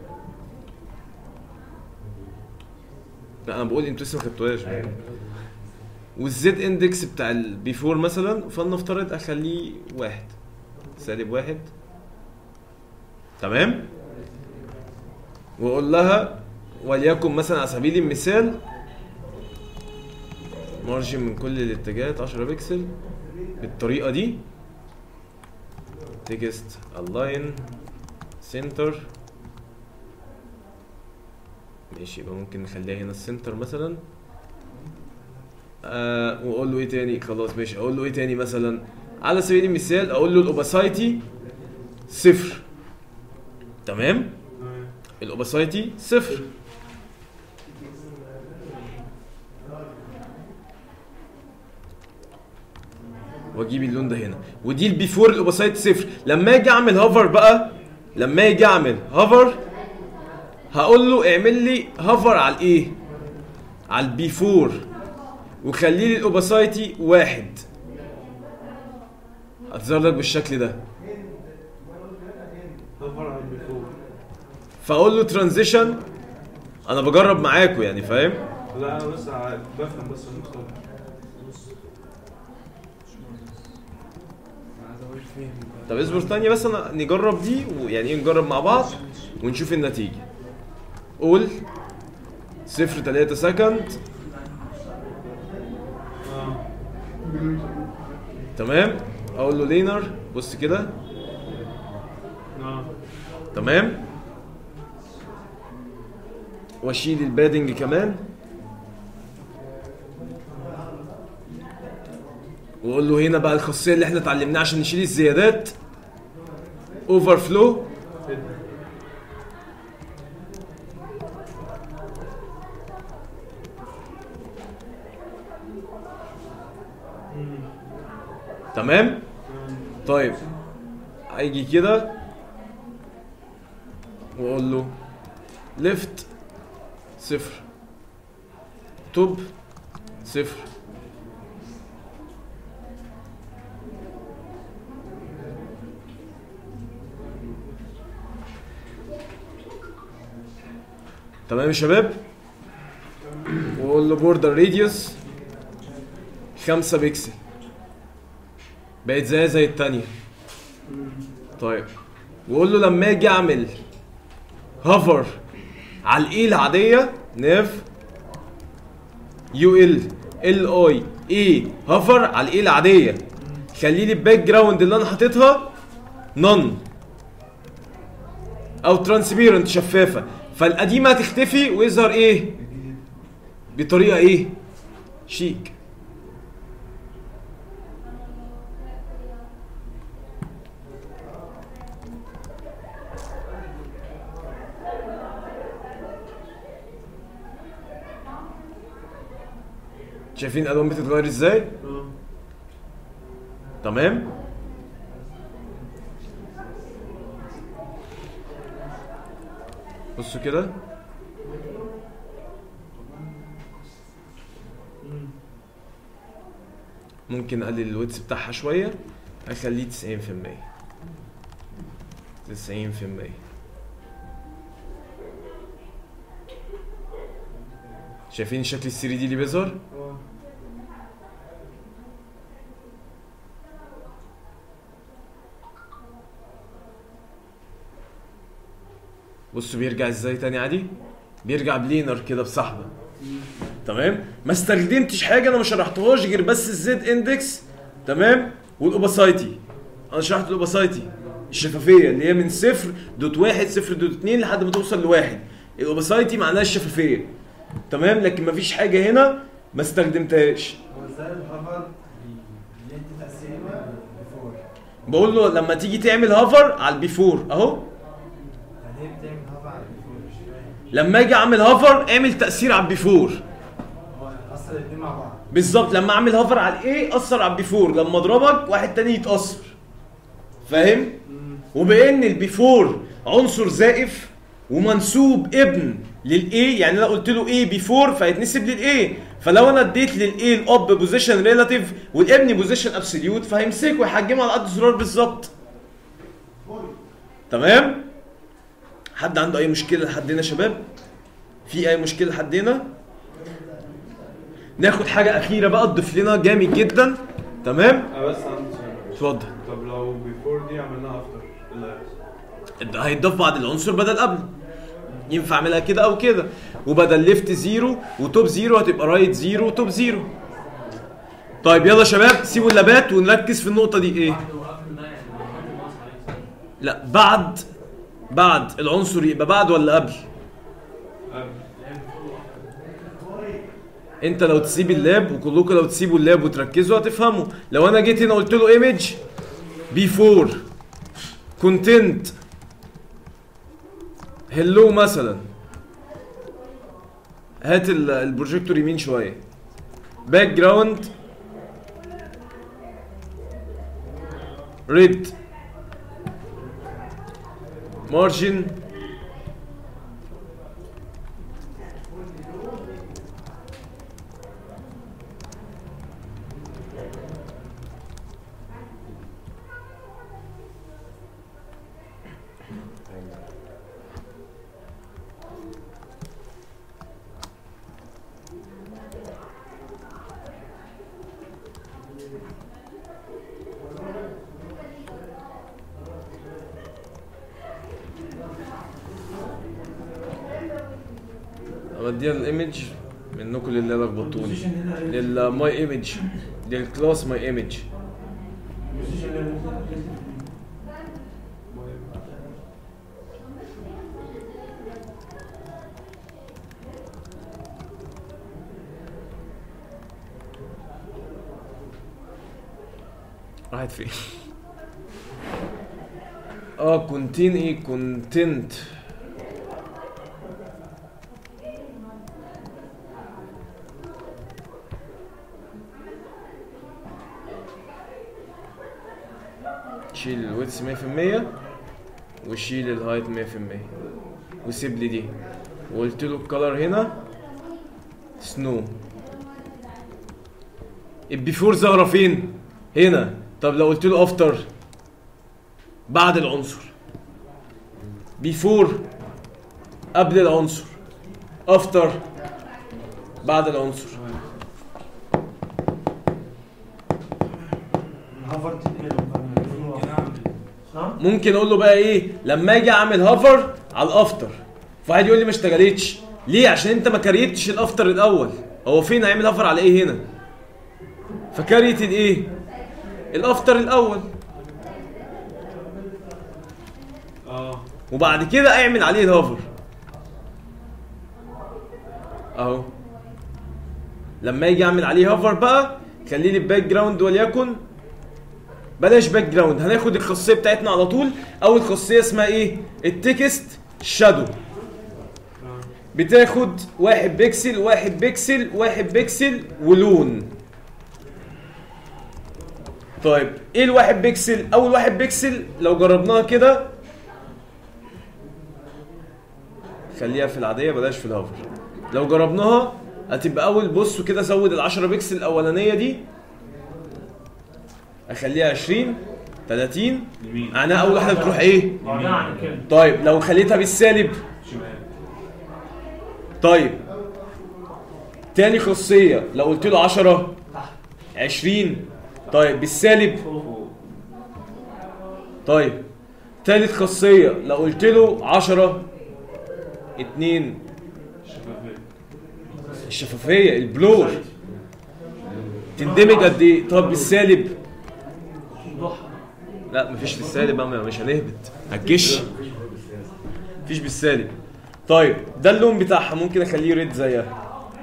لا انا بقول انتوا لسه ما خدتوهاش والزد اندكس بتاع البيفور مثلا فلنفترض اخليه واحد سالب واحد تمام واقول لها وليكن مثلا على سبيل المثال مارجن من كل الاتجاهات 10 بكسل بالطريقه دي تكست الاين سنتر ماشي يبقى ممكن نخليها هنا السنتر مثلا آه واقول له ايه تاني خلاص ماشي اقول له ايه تاني مثلا على سبيل المثال اقول له الاوباسايتي صفر تمام تمام الاوباسايتي صفر واجيب اللون ده هنا ودي البيفور الاوباسايتي صفر لما اجي اعمل هوفر بقى لما اجي اعمل هوفر هقول له اعمل لي هوفر على الايه على البيفور وخلي لي الاوباسايتي واحد هتظهر لك بالشكل ده هفر على البيفور فاقول له ترانزيشن انا بجرب معاكم يعني فاهم لا انا بس ع- بفهم بس المصطلح طب اصبر ثانية بس انا نجرب دي ويعني ايه نجرب مع بعض ونشوف النتيجة قول صفر تلاتة سكند اه تمام اقول له لينر بص كده اه تمام واشيل البادنج كمان واقول له هنا بقى الخاصيه اللي احنا اتعلمناها عشان نشيل الزيادات اوفر فلو تمام طيب هيجي كده واقول له ليفت صفر توب صفر تمام يا شباب واقول له بوردر راديوس خمسة بيكسل بقت زي زي التانية طيب واقول له لما اجي اعمل هوفر على الاي العاديه نيف يو ال ال اي اي هوفر على الاي العاديه خلي لي الباك جراوند اللي انا حاططها نون او ترانسبيرنت شفافه فالقديمه هتختفي ويظهر ايه بطريقه ايه شيك شايفين الالوان بتتغير ازاي اه تمام بصوا كده ممكن اقلل الويتس بتاعها شويه اخليه 90% 90% شايفين شكل ال 3 دي اللي بيظهر اه بصوا بيرجع ازاي تاني عادي بيرجع بلينر كده بسحبه تمام ما استخدمتش حاجه انا ما شرحتهاش غير بس الزد اندكس تمام والاوباسايتي انا شرحت الاوباسايتي الشفافيه اللي هي من صفر دوت واحد صفر دوت اتنين لحد ما توصل لواحد الاوباسايتي معناها الشفافيه تمام لكن ما فيش حاجه هنا ما استخدمتهاش هو ازاي الهافر بيدي تأثير بيفور بقول له لما تيجي تعمل هافر على البيفور اهو يعني ايه بتعمل هافر على البيفور مش فاهم لما اجي اعمل هافر اعمل تاثير على البيفور هو اصل الاثنين مع بعض بالظبط لما اعمل هافر على الايه اثر على البيفور لما اضربك واحد تاني يتاثر فاهم وبما ان البيفور عنصر زائف ومنسوب ابن للايه يعني انا قلت له ايه بيفور فهيتنسب للايه فلو انا اديت للايه الاب بوزيشن ريلاتيف والابن بوزيشن ابسوليوت فهيمسكه ويحجمه على قد الزرار بالظبط تمام حد عنده اي مشكله لحد هنا يا شباب في اي مشكله لحد هنا ناخد حاجه اخيره بقى تضيف لنا جامد جدا تمام انا بس عندي سؤال اتفضل طب لو بيفور دي عملناها افتر ايه اللي هيحصل؟ ده هيتضاف بعد العنصر بدل قبل ينفع اعملها كده او كده وبدل ليفت زيرو وتوب زيرو هتبقى رايت زيرو وتوب زيرو طيب يلا يا شباب سيبوا اللابات ونركز في النقطه دي ايه وقبل ده يعني لو حد ناقص عليه صح؟ لا بعد بعد العنصر يبقى بعد ولا قبل انت لو تسيب اللاب وكلكم لو تسيبوا اللاب وتركزوا هتفهموا لو انا جيت هنا قلت له ايمج بيفور كونتنت هلو مثلا هات ال- البروجيكتور يمين شويه باك جراوند ريد مارجن اوديها الايمج منكم لله لخبطوني البوزيشن هنا للماي ايمج للكلاس ماي ايمج البوزيشن هنا راحت فين اه كونتين ايه كونتنت شيل الويتس 100% وشيل الهايت 100% وسيب لي دي وقلت له الكلر هنا سنو البيفور ظاهره فين هنا طب لو قلت له افتر بعد العنصر بيفور قبل العنصر افتر بعد العنصر الهافر تتقلب ممكن اعمل صح؟ ممكن اقول له بقى ايه لما اجي اعمل هافر على الافتر فواحد يقول لي ما اشتغلتش ليه عشان انت ما كريتش الافتر الاول هو فين هيعمل هافر على ايه هنا فكريت الايه الافتر الاول اه وبعد كده اعمل عليه الهافر اهو لما يجي اعمل عليه هافر بقى خلي لي الباك جراوند وليكن بلاش باك جراوند هناخد الخاصيه بتاعتنا على طول اول خاصيه اسمها ايه التكست شادو بتاخد واحد بيكسل واحد بيكسل واحد بيكسل ولون طيب ايه الواحد بيكسل اول واحد بيكسل لو جربناها كده خليها في العاديه بلاش في الهافر لو جربناها هتبقى اول بصوا كده زود ال 10 بكسل الاولانيه دي اخليها 20 30 يمين معناها اول واحده بتروح ايه بعدها عن كده طيب لو خليتها بالسالب شمال طيب تاني خاصيه لو قلت له 10 20 طيب بالسالب فوق طيب تالت خاصيه لو قلت له 10 2 شفافية الشفافيه البلور تندمج قد ايه طب بالسالب ضحى لا مفيش بالسالب بقى مش هنهبط هتكش مفيش بالسالب طيب ده اللون بتاعها ممكن اخليه ريد زيها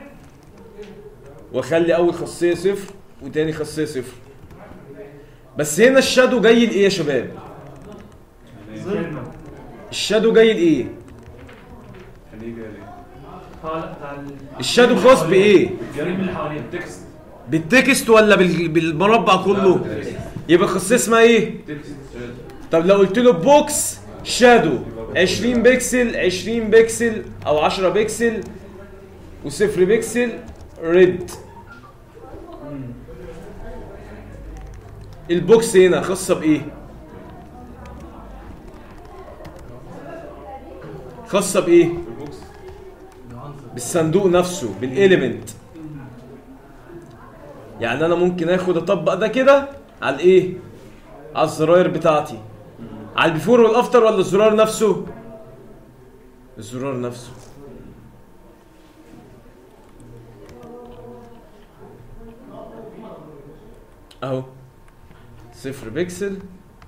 واخلي اول خاصيه صفر وتاني خاصيه صفر بس هنا الشادو جاي لايه يا شباب كلمة الشادو جاي لايه خليه جاي ليه اه لا بتاع ال- الشادو خاص بايه الفريم اللي حواليه تكست بالتكست ولا بال- بالمربع كله يبقى خاصيه اسمها ايه تكست طب لو قلت له بوكس شادو 20 بكسل 20 بكسل او 10 بكسل وصفر بكسل ريد البوكس هنا خاصه بايه خاصه بايه البوكس بالصندوق نفسه بالاليمنت يعني انا ممكن اخد اطبق ده كده على الايه على الزراير بتاعتي على البيفور والافتر ولا الزرار نفسه الزرار نفسه اهو صفر بيكسل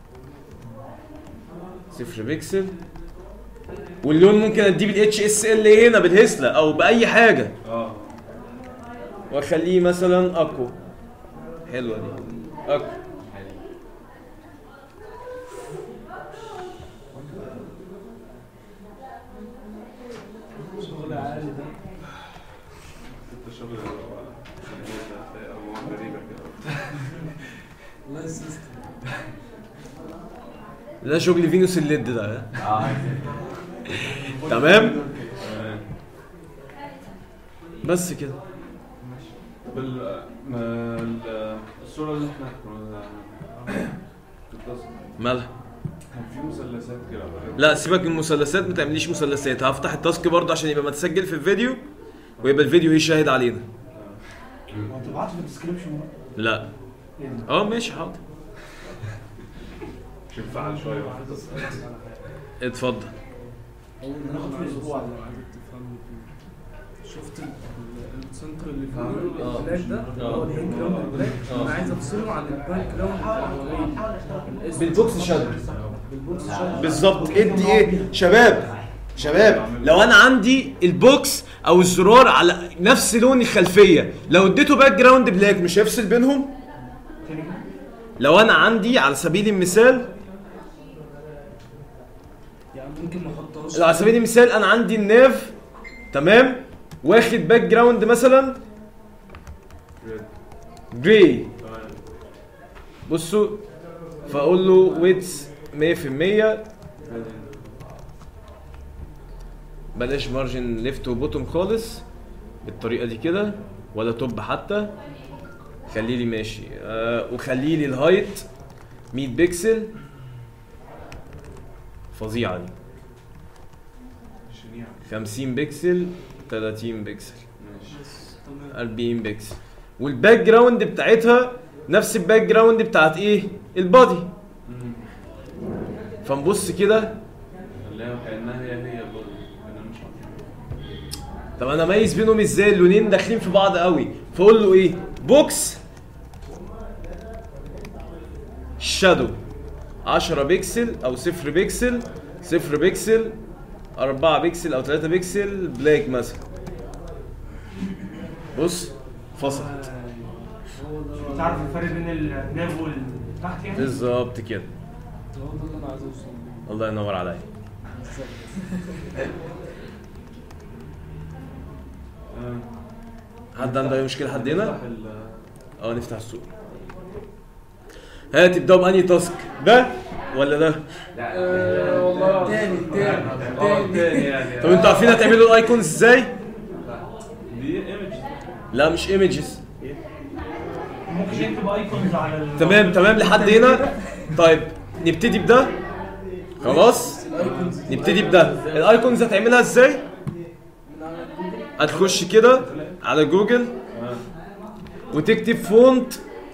صفر بيكسل واللون ممكن اديه بالاتش اس ال هنا بالهسله او باي حاجه اه واخليه مثلا اكو حلوه دي اكو شغل عالي ده انت شغل هتلاقي ارقام غريبه كده والله السيستم ده شغل فينوس الليد ده ها؟ اه تمام تمام. بس كده طب ال- ما ال- الصوره اللي احنا كنا في التصوير مالها كان في مثلثات كده لا سيبك من المثلثات ما تعمليش مثلثات هفتح التاسك برضه عشان يبقى متسجل في الفيديو ويبقى الفيديو يشاهد علينا ما تبعتش في الديسكربشن لا ايه ده؟ اه ماشي حاضر مش ينفعل شويه عايز اسالك على حاجه اتفضل اول ما هناخد انا فيه عايز أسبوع. اوصل لو عايزك تفهمني فيه شفت ال- ال- السنتر اللي في آه. البلاك ده اللي هو الباك جراوند البلاك آه. انا عايز افصله عن الباك جراوند الاولاني الاسود. بالبوكس شادو بالبوكس شادو بالظبط ادي ايه شباب شباب لو انا عندي البوكس او الزرار على نفس لون الخلفيه لو اديته باك جراوند بلاك مش هيفصل بينهم لو انا عندي على سبيل المثال يعني ممكن ما احطهاش على سبيل المثال انا عندي الناف تمام واخد باك جراوند مثلا جراي تمام بصوا فاقول له ويتس 100% بلاش مارجن ليفت وبوتوم خالص بالطريقه دي كده ولا توب حتى خلي لي ماشي آه وخلي لي الهايت 100 بكسل فظيعه دي شنيع 50 بكسل 30 بكسل ماشي تمام 40 بكسل والباك جراوند بتاعتها نفس الباك جراوند بتاعت ايه البادي فنبص كده خليها كانها هي هي برضه انا مش عارف طب انا اميز بينهم ازاي اللونين داخلين في بعض قوي فاقول له ايه بوكس شادو 10 بكسل او 0 بكسل 0 بكسل 4 بكسل او 3 بكسل بلاك مثلا بص فصلت هو ده تعرف الفرق بين الناف والتحت يعني؟ بالظبط كده هو ده اللي انا عايز اوصل له الله ينور عليا بالظبط تمام حد عنده اي مشكله حد هنا نفتح ال- اه نفتح السوق هات تبداوا بأنهي تاسك ده ولا ده لا والله تاني تاني اه تاني يعني طب انتوا عارفين هتعملوا الايكونز ازاي دي ايمج لا مش ايمجز ممكن يكتب ايكونز على ال تمام تمام لحد هنا طيب نبتدي بده خلاص الايكونز دي نبتدي بده الايكونز هتعملها ازاي من على جوجل هتخش كده على جوجل وتكتب فونت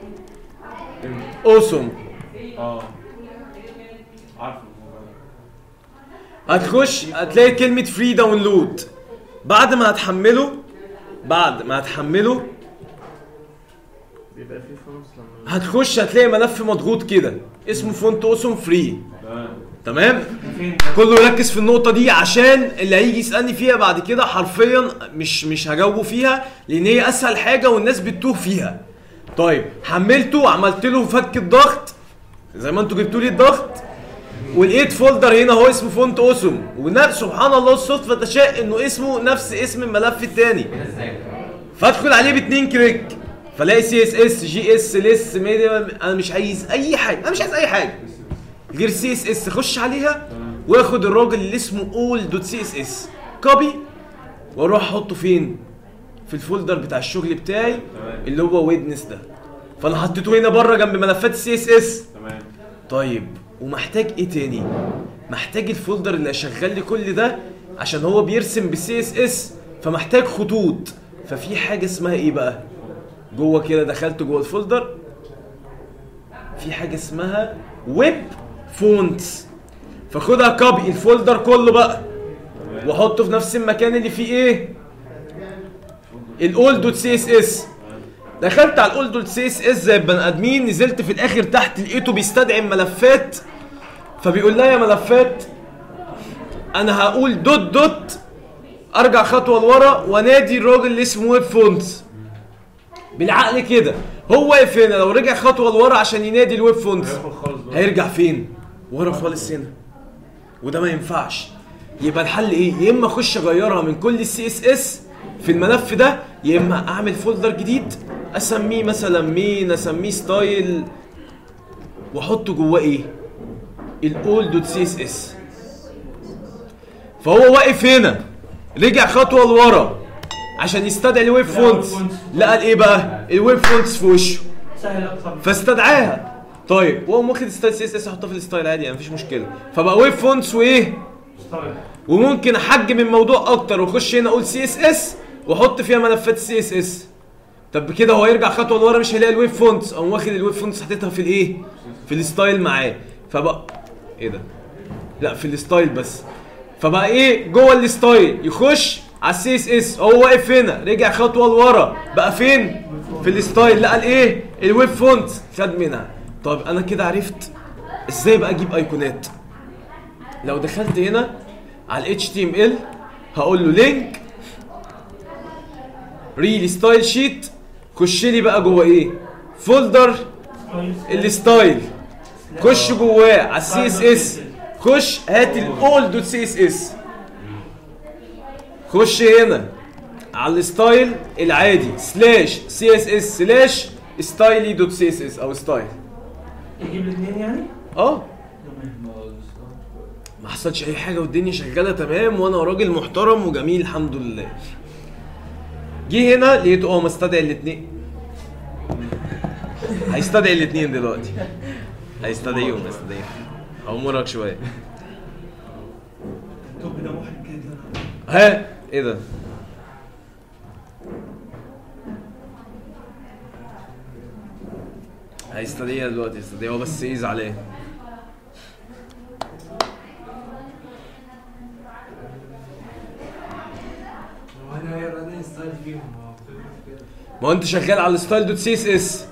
اوسم اه عارف الموضوع ده. هتخش هتلاقي كلمة فري داونلود بعد ما هتحمله بعد ما هتحمله بيبقى فيه فلوس لما هتخش هتلاقي ملف مضغوط كده اسمه فونت اوسم فري تمام تمام فين كله يركز في النقطة دي عشان اللي هيجي يسألني فيها بعد كده حرفيا مش مش هجاوبه فيها لأن هي أسهل حاجة والناس بتتوه فيها. طيب حملته عملت له فك الضغط زي ما انتوا جبتوا لي الضغط ولقيت فولدر هنا هو اسمه فونت اوسم ونفس سبحان الله الصدفة تشاء انه اسمه نفس اسم الملف التاني ازاي فادخل عليه باتنين كليك فلاقي سي اس اس جي اس لس ميديا انا مش عايز اي حاجه انا مش عايز اي حاجه غير سي اس اس اخش عليها واخد الراجل اللي اسمه اول دوت سي اس اس كوبي واروح احطه فين في الفولدر بتاع الشغل بتاعي اللي هو ويدنس ده فانا حطيته هنا بره جنب ملفات السي اس اس تمام طيب ومحتاج ايه تاني محتاج الفولدر اللي هيشغل لي كل ده عشان هو بيرسم بالسي اس اس فمحتاج خطوط ففي حاجه اسمها ايه بقى جوه كده دخلت جوه الفولدر في حاجه اسمها ويب فونتس فخدها كوبي الفولدر كله بقى واحطه في نفس المكان اللي فيه ايه الاولد دوت سي اس اس دخلت على الاولد دوت سي اس اس زي البني ادمين نزلت في الاخر تحت لقيته بيستدعي ملفات فبيقول لها يا ملفات انا هقول دوت دوت ارجع خطوه لورا وانادي الراجل اللي اسمه ويب فونتس بالعقل كده هو واقف هنا لو رجع خطوه لورا عشان ينادي الويب فونتس هياخد خالص بقى هيرجع فين ورا خالص هنا وده ما ينفعش يبقى الحل ايه يا اما اخش اغيرها من كل السي اس اس في الملف ده يا اما اعمل فولدر جديد اسميه مثلا مين اسميه ستايل واحط جواه ايه الاولد دوت سي اس اس فهو واقف هنا رجع خطوه لورا عشان يستدعي الويب فونتس لقى ايه بقى الويب فونتس في وشه سهل اكتر فاستدعاها طيب وقام واخد ستايل سي اس اس احطها في الستايل عادي يعني مفيش مشكله فبقى ويب فونتس وايه طيب وممكن احجم الموضوع اكتر واخش هنا اقول سي اس اس واحط فيها ملفات سي اس اس طب كده هو يرجع خطوه لورا مش هيلاقي الويب فونتس اقوم واخد الويب فونتس حاططها في الايه في الستايل معاه فبقى ايه ده لا في الستايل بس فبقى ايه جوه الستايل يخش على السي اس اس هو واقف هنا رجع خطوه لورا بقى فين في الستايل لقى الايه الويب فونت خد منها طب انا كده عرفت ازاي بقى اجيب ايقونات لو دخلت هنا على ال HTML هقول له لينك ريلي ستايل شيت خش لي بقى جوه ايه فولدر الستايل خش جواه على السي اس اس خش هات الاول دوت سي اس اس خش هنا على الستايل العادي سلاش سي اس اس سلاش ستايلي دوت سي اس اس او ستايل يجيب الاثنين يعني؟ اه ما حصلش اي حاجه والدنيا شغاله تمام وانا راجل محترم وجميل الحمد لله جه هنا لقيته اه مستدعي الاثنين هيستدعي الاثنين دلوقتي هيستدعيهم هيستدعيهم امورك شويه التوب ده محرج جدا ها ايه ده هيستدعيها دلوقتي هيستدعيها هو بس ايه زعلان هو انا هي رانين ستايل فيهم هو كده ما هو انت شغال على الستايل دوت سي اس اس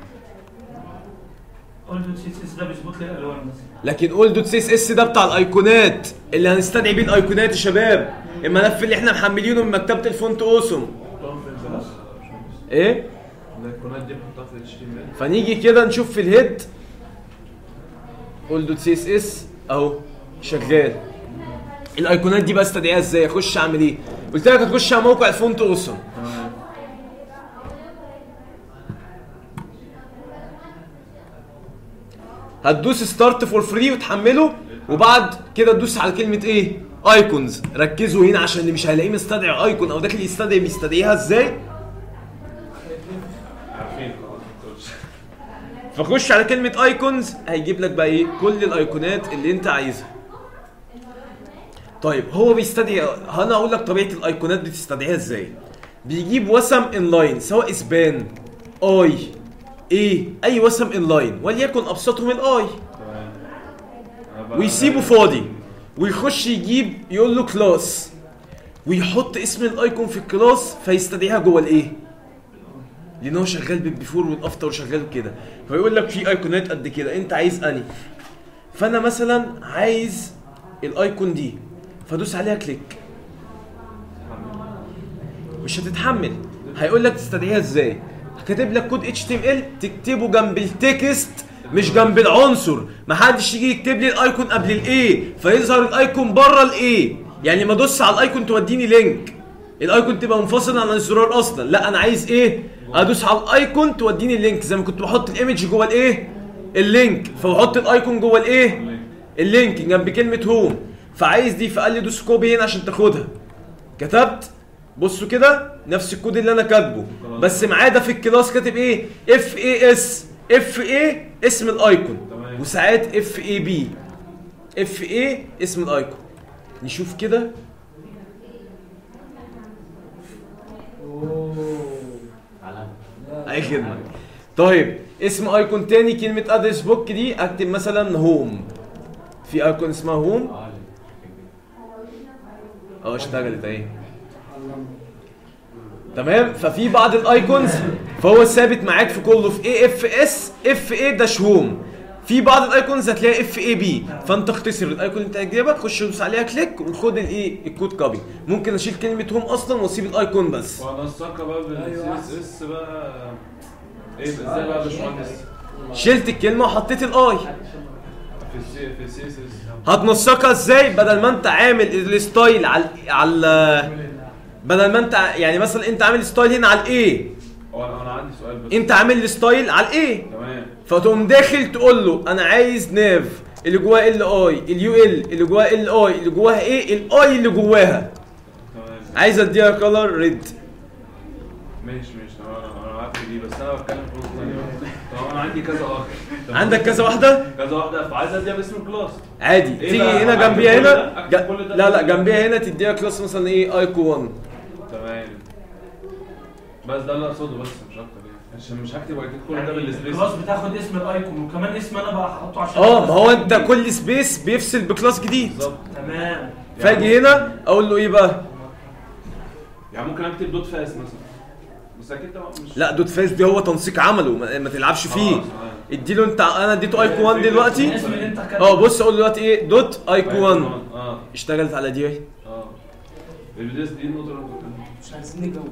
قول له سي اس ده بيظبط لي الالوان بس لكن اول دوت سي اس اس ده بتاع الايقونات اللي هنستدعي بيه الايقونات يا شباب الملف اللي احنا محملينه من مكتبه الفونت اوسم طبعا في البلاش ايه الايقونات دي بحطها في ال HTML فنيجي كده نشوف في الهيد اول دوت سي اس اس اهو شغال الايقونات دي بقى استدعيها ازاي اخش اعمل ايه قلت لك هتخش على موقع الفونت اوسم تمام هتدوس ستارت فور فري وتحمله وبعد كده تدوس على كلمه ايه ايكونز ركزوا هنا عشان اللي مش هيلاقيه مستدعي ايكون او داخل يستدعي بيستدعيها ازاي عارفين خلاص ما تقولش فخش على كلمة ايكونز هيجيب لك بقى ايه كل الايقونات اللي انت عايزها طيب هو بيستدعي انا اقول لك طبيعة الايقونات بتستدعيها ازاي بيجيب وسم انلاين سواء اسبان اي ايه اي وسم انلاين وليكن ابسطهم الاي تمام أنا بقى- ويسيبه فاضي ويخش يجيب يقول له كلاس ويحط اسم الايكون في الكلاس فيستدعيها جوه الايه لان هو شغال بالبيفور والافتر وشغال كده فيقول لك في ايقونات قد كده انت عايز اني فانا مثلا عايز الايكون دي فادوس عليها كليك مش هتتحمل هيقول لك تستدعيها ازاي كاتب لك كود اتش تي ام ال تكتبه جنب التكست مش جنب العنصر محدش يجي يكتب لي الايكون قبل الايه فيظهر الايكون بره الايه يعني ما ادوس على الايكون توديني لينك الايكون تبقى منفصله عن الزرار اصلا لا انا عايز ايه ادوس على الايكون توديني اللينك زي ما كنت بحط الايمج جوه الايه اللينك فبحط الايكون جوه الايه اللينك جنب كلمه هوم فعايز دي فقال لي دوس كوبي هنا عشان تاخدها كتبت بصوا كده نفس الكود اللي انا كاتبه بس معاه ده في الكلاس كاتب ايه اف اي اس اف اي اسم الايكون تمام. وساعات اف اي بي اف اي اسم الايكون نشوف كده اي خدمه طيب اسم ايكون تاني كلمه ادرس بوك دي اكتب مثلا هوم في ايكون اسمها هوم اه اشتغلت اهي تمام ففي بعض الايكونز فهو ثابت معاك في كله في اي اف اس اف اي داش هوم في بعض الايكونز هتلاقيها اف اي بي فانت اختصر الايكون اللي انت عجبك خش دوس عليها كليك وخد الايه الكود كوبي ممكن اشيل كلمه هوم اصلا واسيب الايكون بس وانسقها بقى بالسي اس اس بقى ايه ازاي بقى يا باشمهندس شلت الكلمه وحطيت الاي في السي في السي اس اس هتنسقها ازاي بدل ما انت عامل الستايل على على بدل ما انت يعني مثلا انت عامل ستايل هنا على الاي هو انا أنا عندي سؤال بس انت عامل الستايل على الاي تمام فتقوم داخل تقول له انا عايز ناف اللي جواها ال اي اليو ال اللي جواها ال اي اللي جواها ايه الاي اللي جواها تمام عايز اديها كلر ريد ماشي ماشي تمام انا انا عارف دي بس انا بتكلم في نقطه ثانيه طب انا عندي كذا اخ تمام؟ عندك كذا واحده كذا واحده فعايز اديها باسم الكلاس عادي ايه تيجي بقى؟ هنا أكتب جنبيها كل هنا ده؟ أكتب ج- كل ده؟ لا لا جنبيها هنا تديها كلاس مثلا ايه ايكو 1 تمام بس ده اللي اقصده بس مش اكتر يعني عشان مش هكتب اكيد كل ده يعني بالسبيس الكلاس بتاخد اسم الايكون وكمان اسم انا بقى احطه عشان اه ما هو انت كل سبيس بيفصل بكلاس جديد بالظبط تمام فاجي هنا اقول له ايه بقى يعني ممكن اكتب دوت فاس مثلا بس اكيد طبعا مش لا دوت فيس دي هو تنسيق عمله ما, ما تلعبش فيه خلاص، تمام. اديله انت انا اديته ايكو 1 دلوقتي الاسم اللي انت كاتبه اه بص اقول له دلوقتي ايه دوت ايكو 1 اه اشتغلت على دي اهي اه البيديس دي النقطه اللي أنا كنت بتكلم مش عايزين نجاوب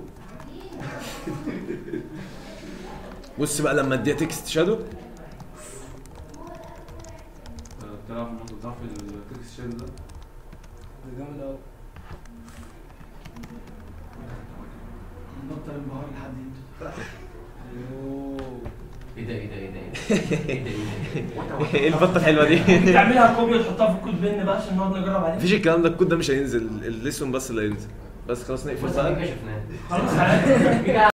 بص بقى لما اديها تكست شادو فيها. آه، بتلعب في النقطه بتاع في التكست شاد ده ده جامد قوي نبطل انبهار لحد انتوا ايه ده ايه ده ايه ده ايه ده ايه ده ايه البطه الحلوه دي تعملها كوبي وتحطها في الكود بين بقى عشان نقعد نجرب عليه مفيش الكلام ده الكود ده مش هينزل الليسون بس اللي هينزل بس خلاص نقفل بص بقى دي كشفناها خلاص عادي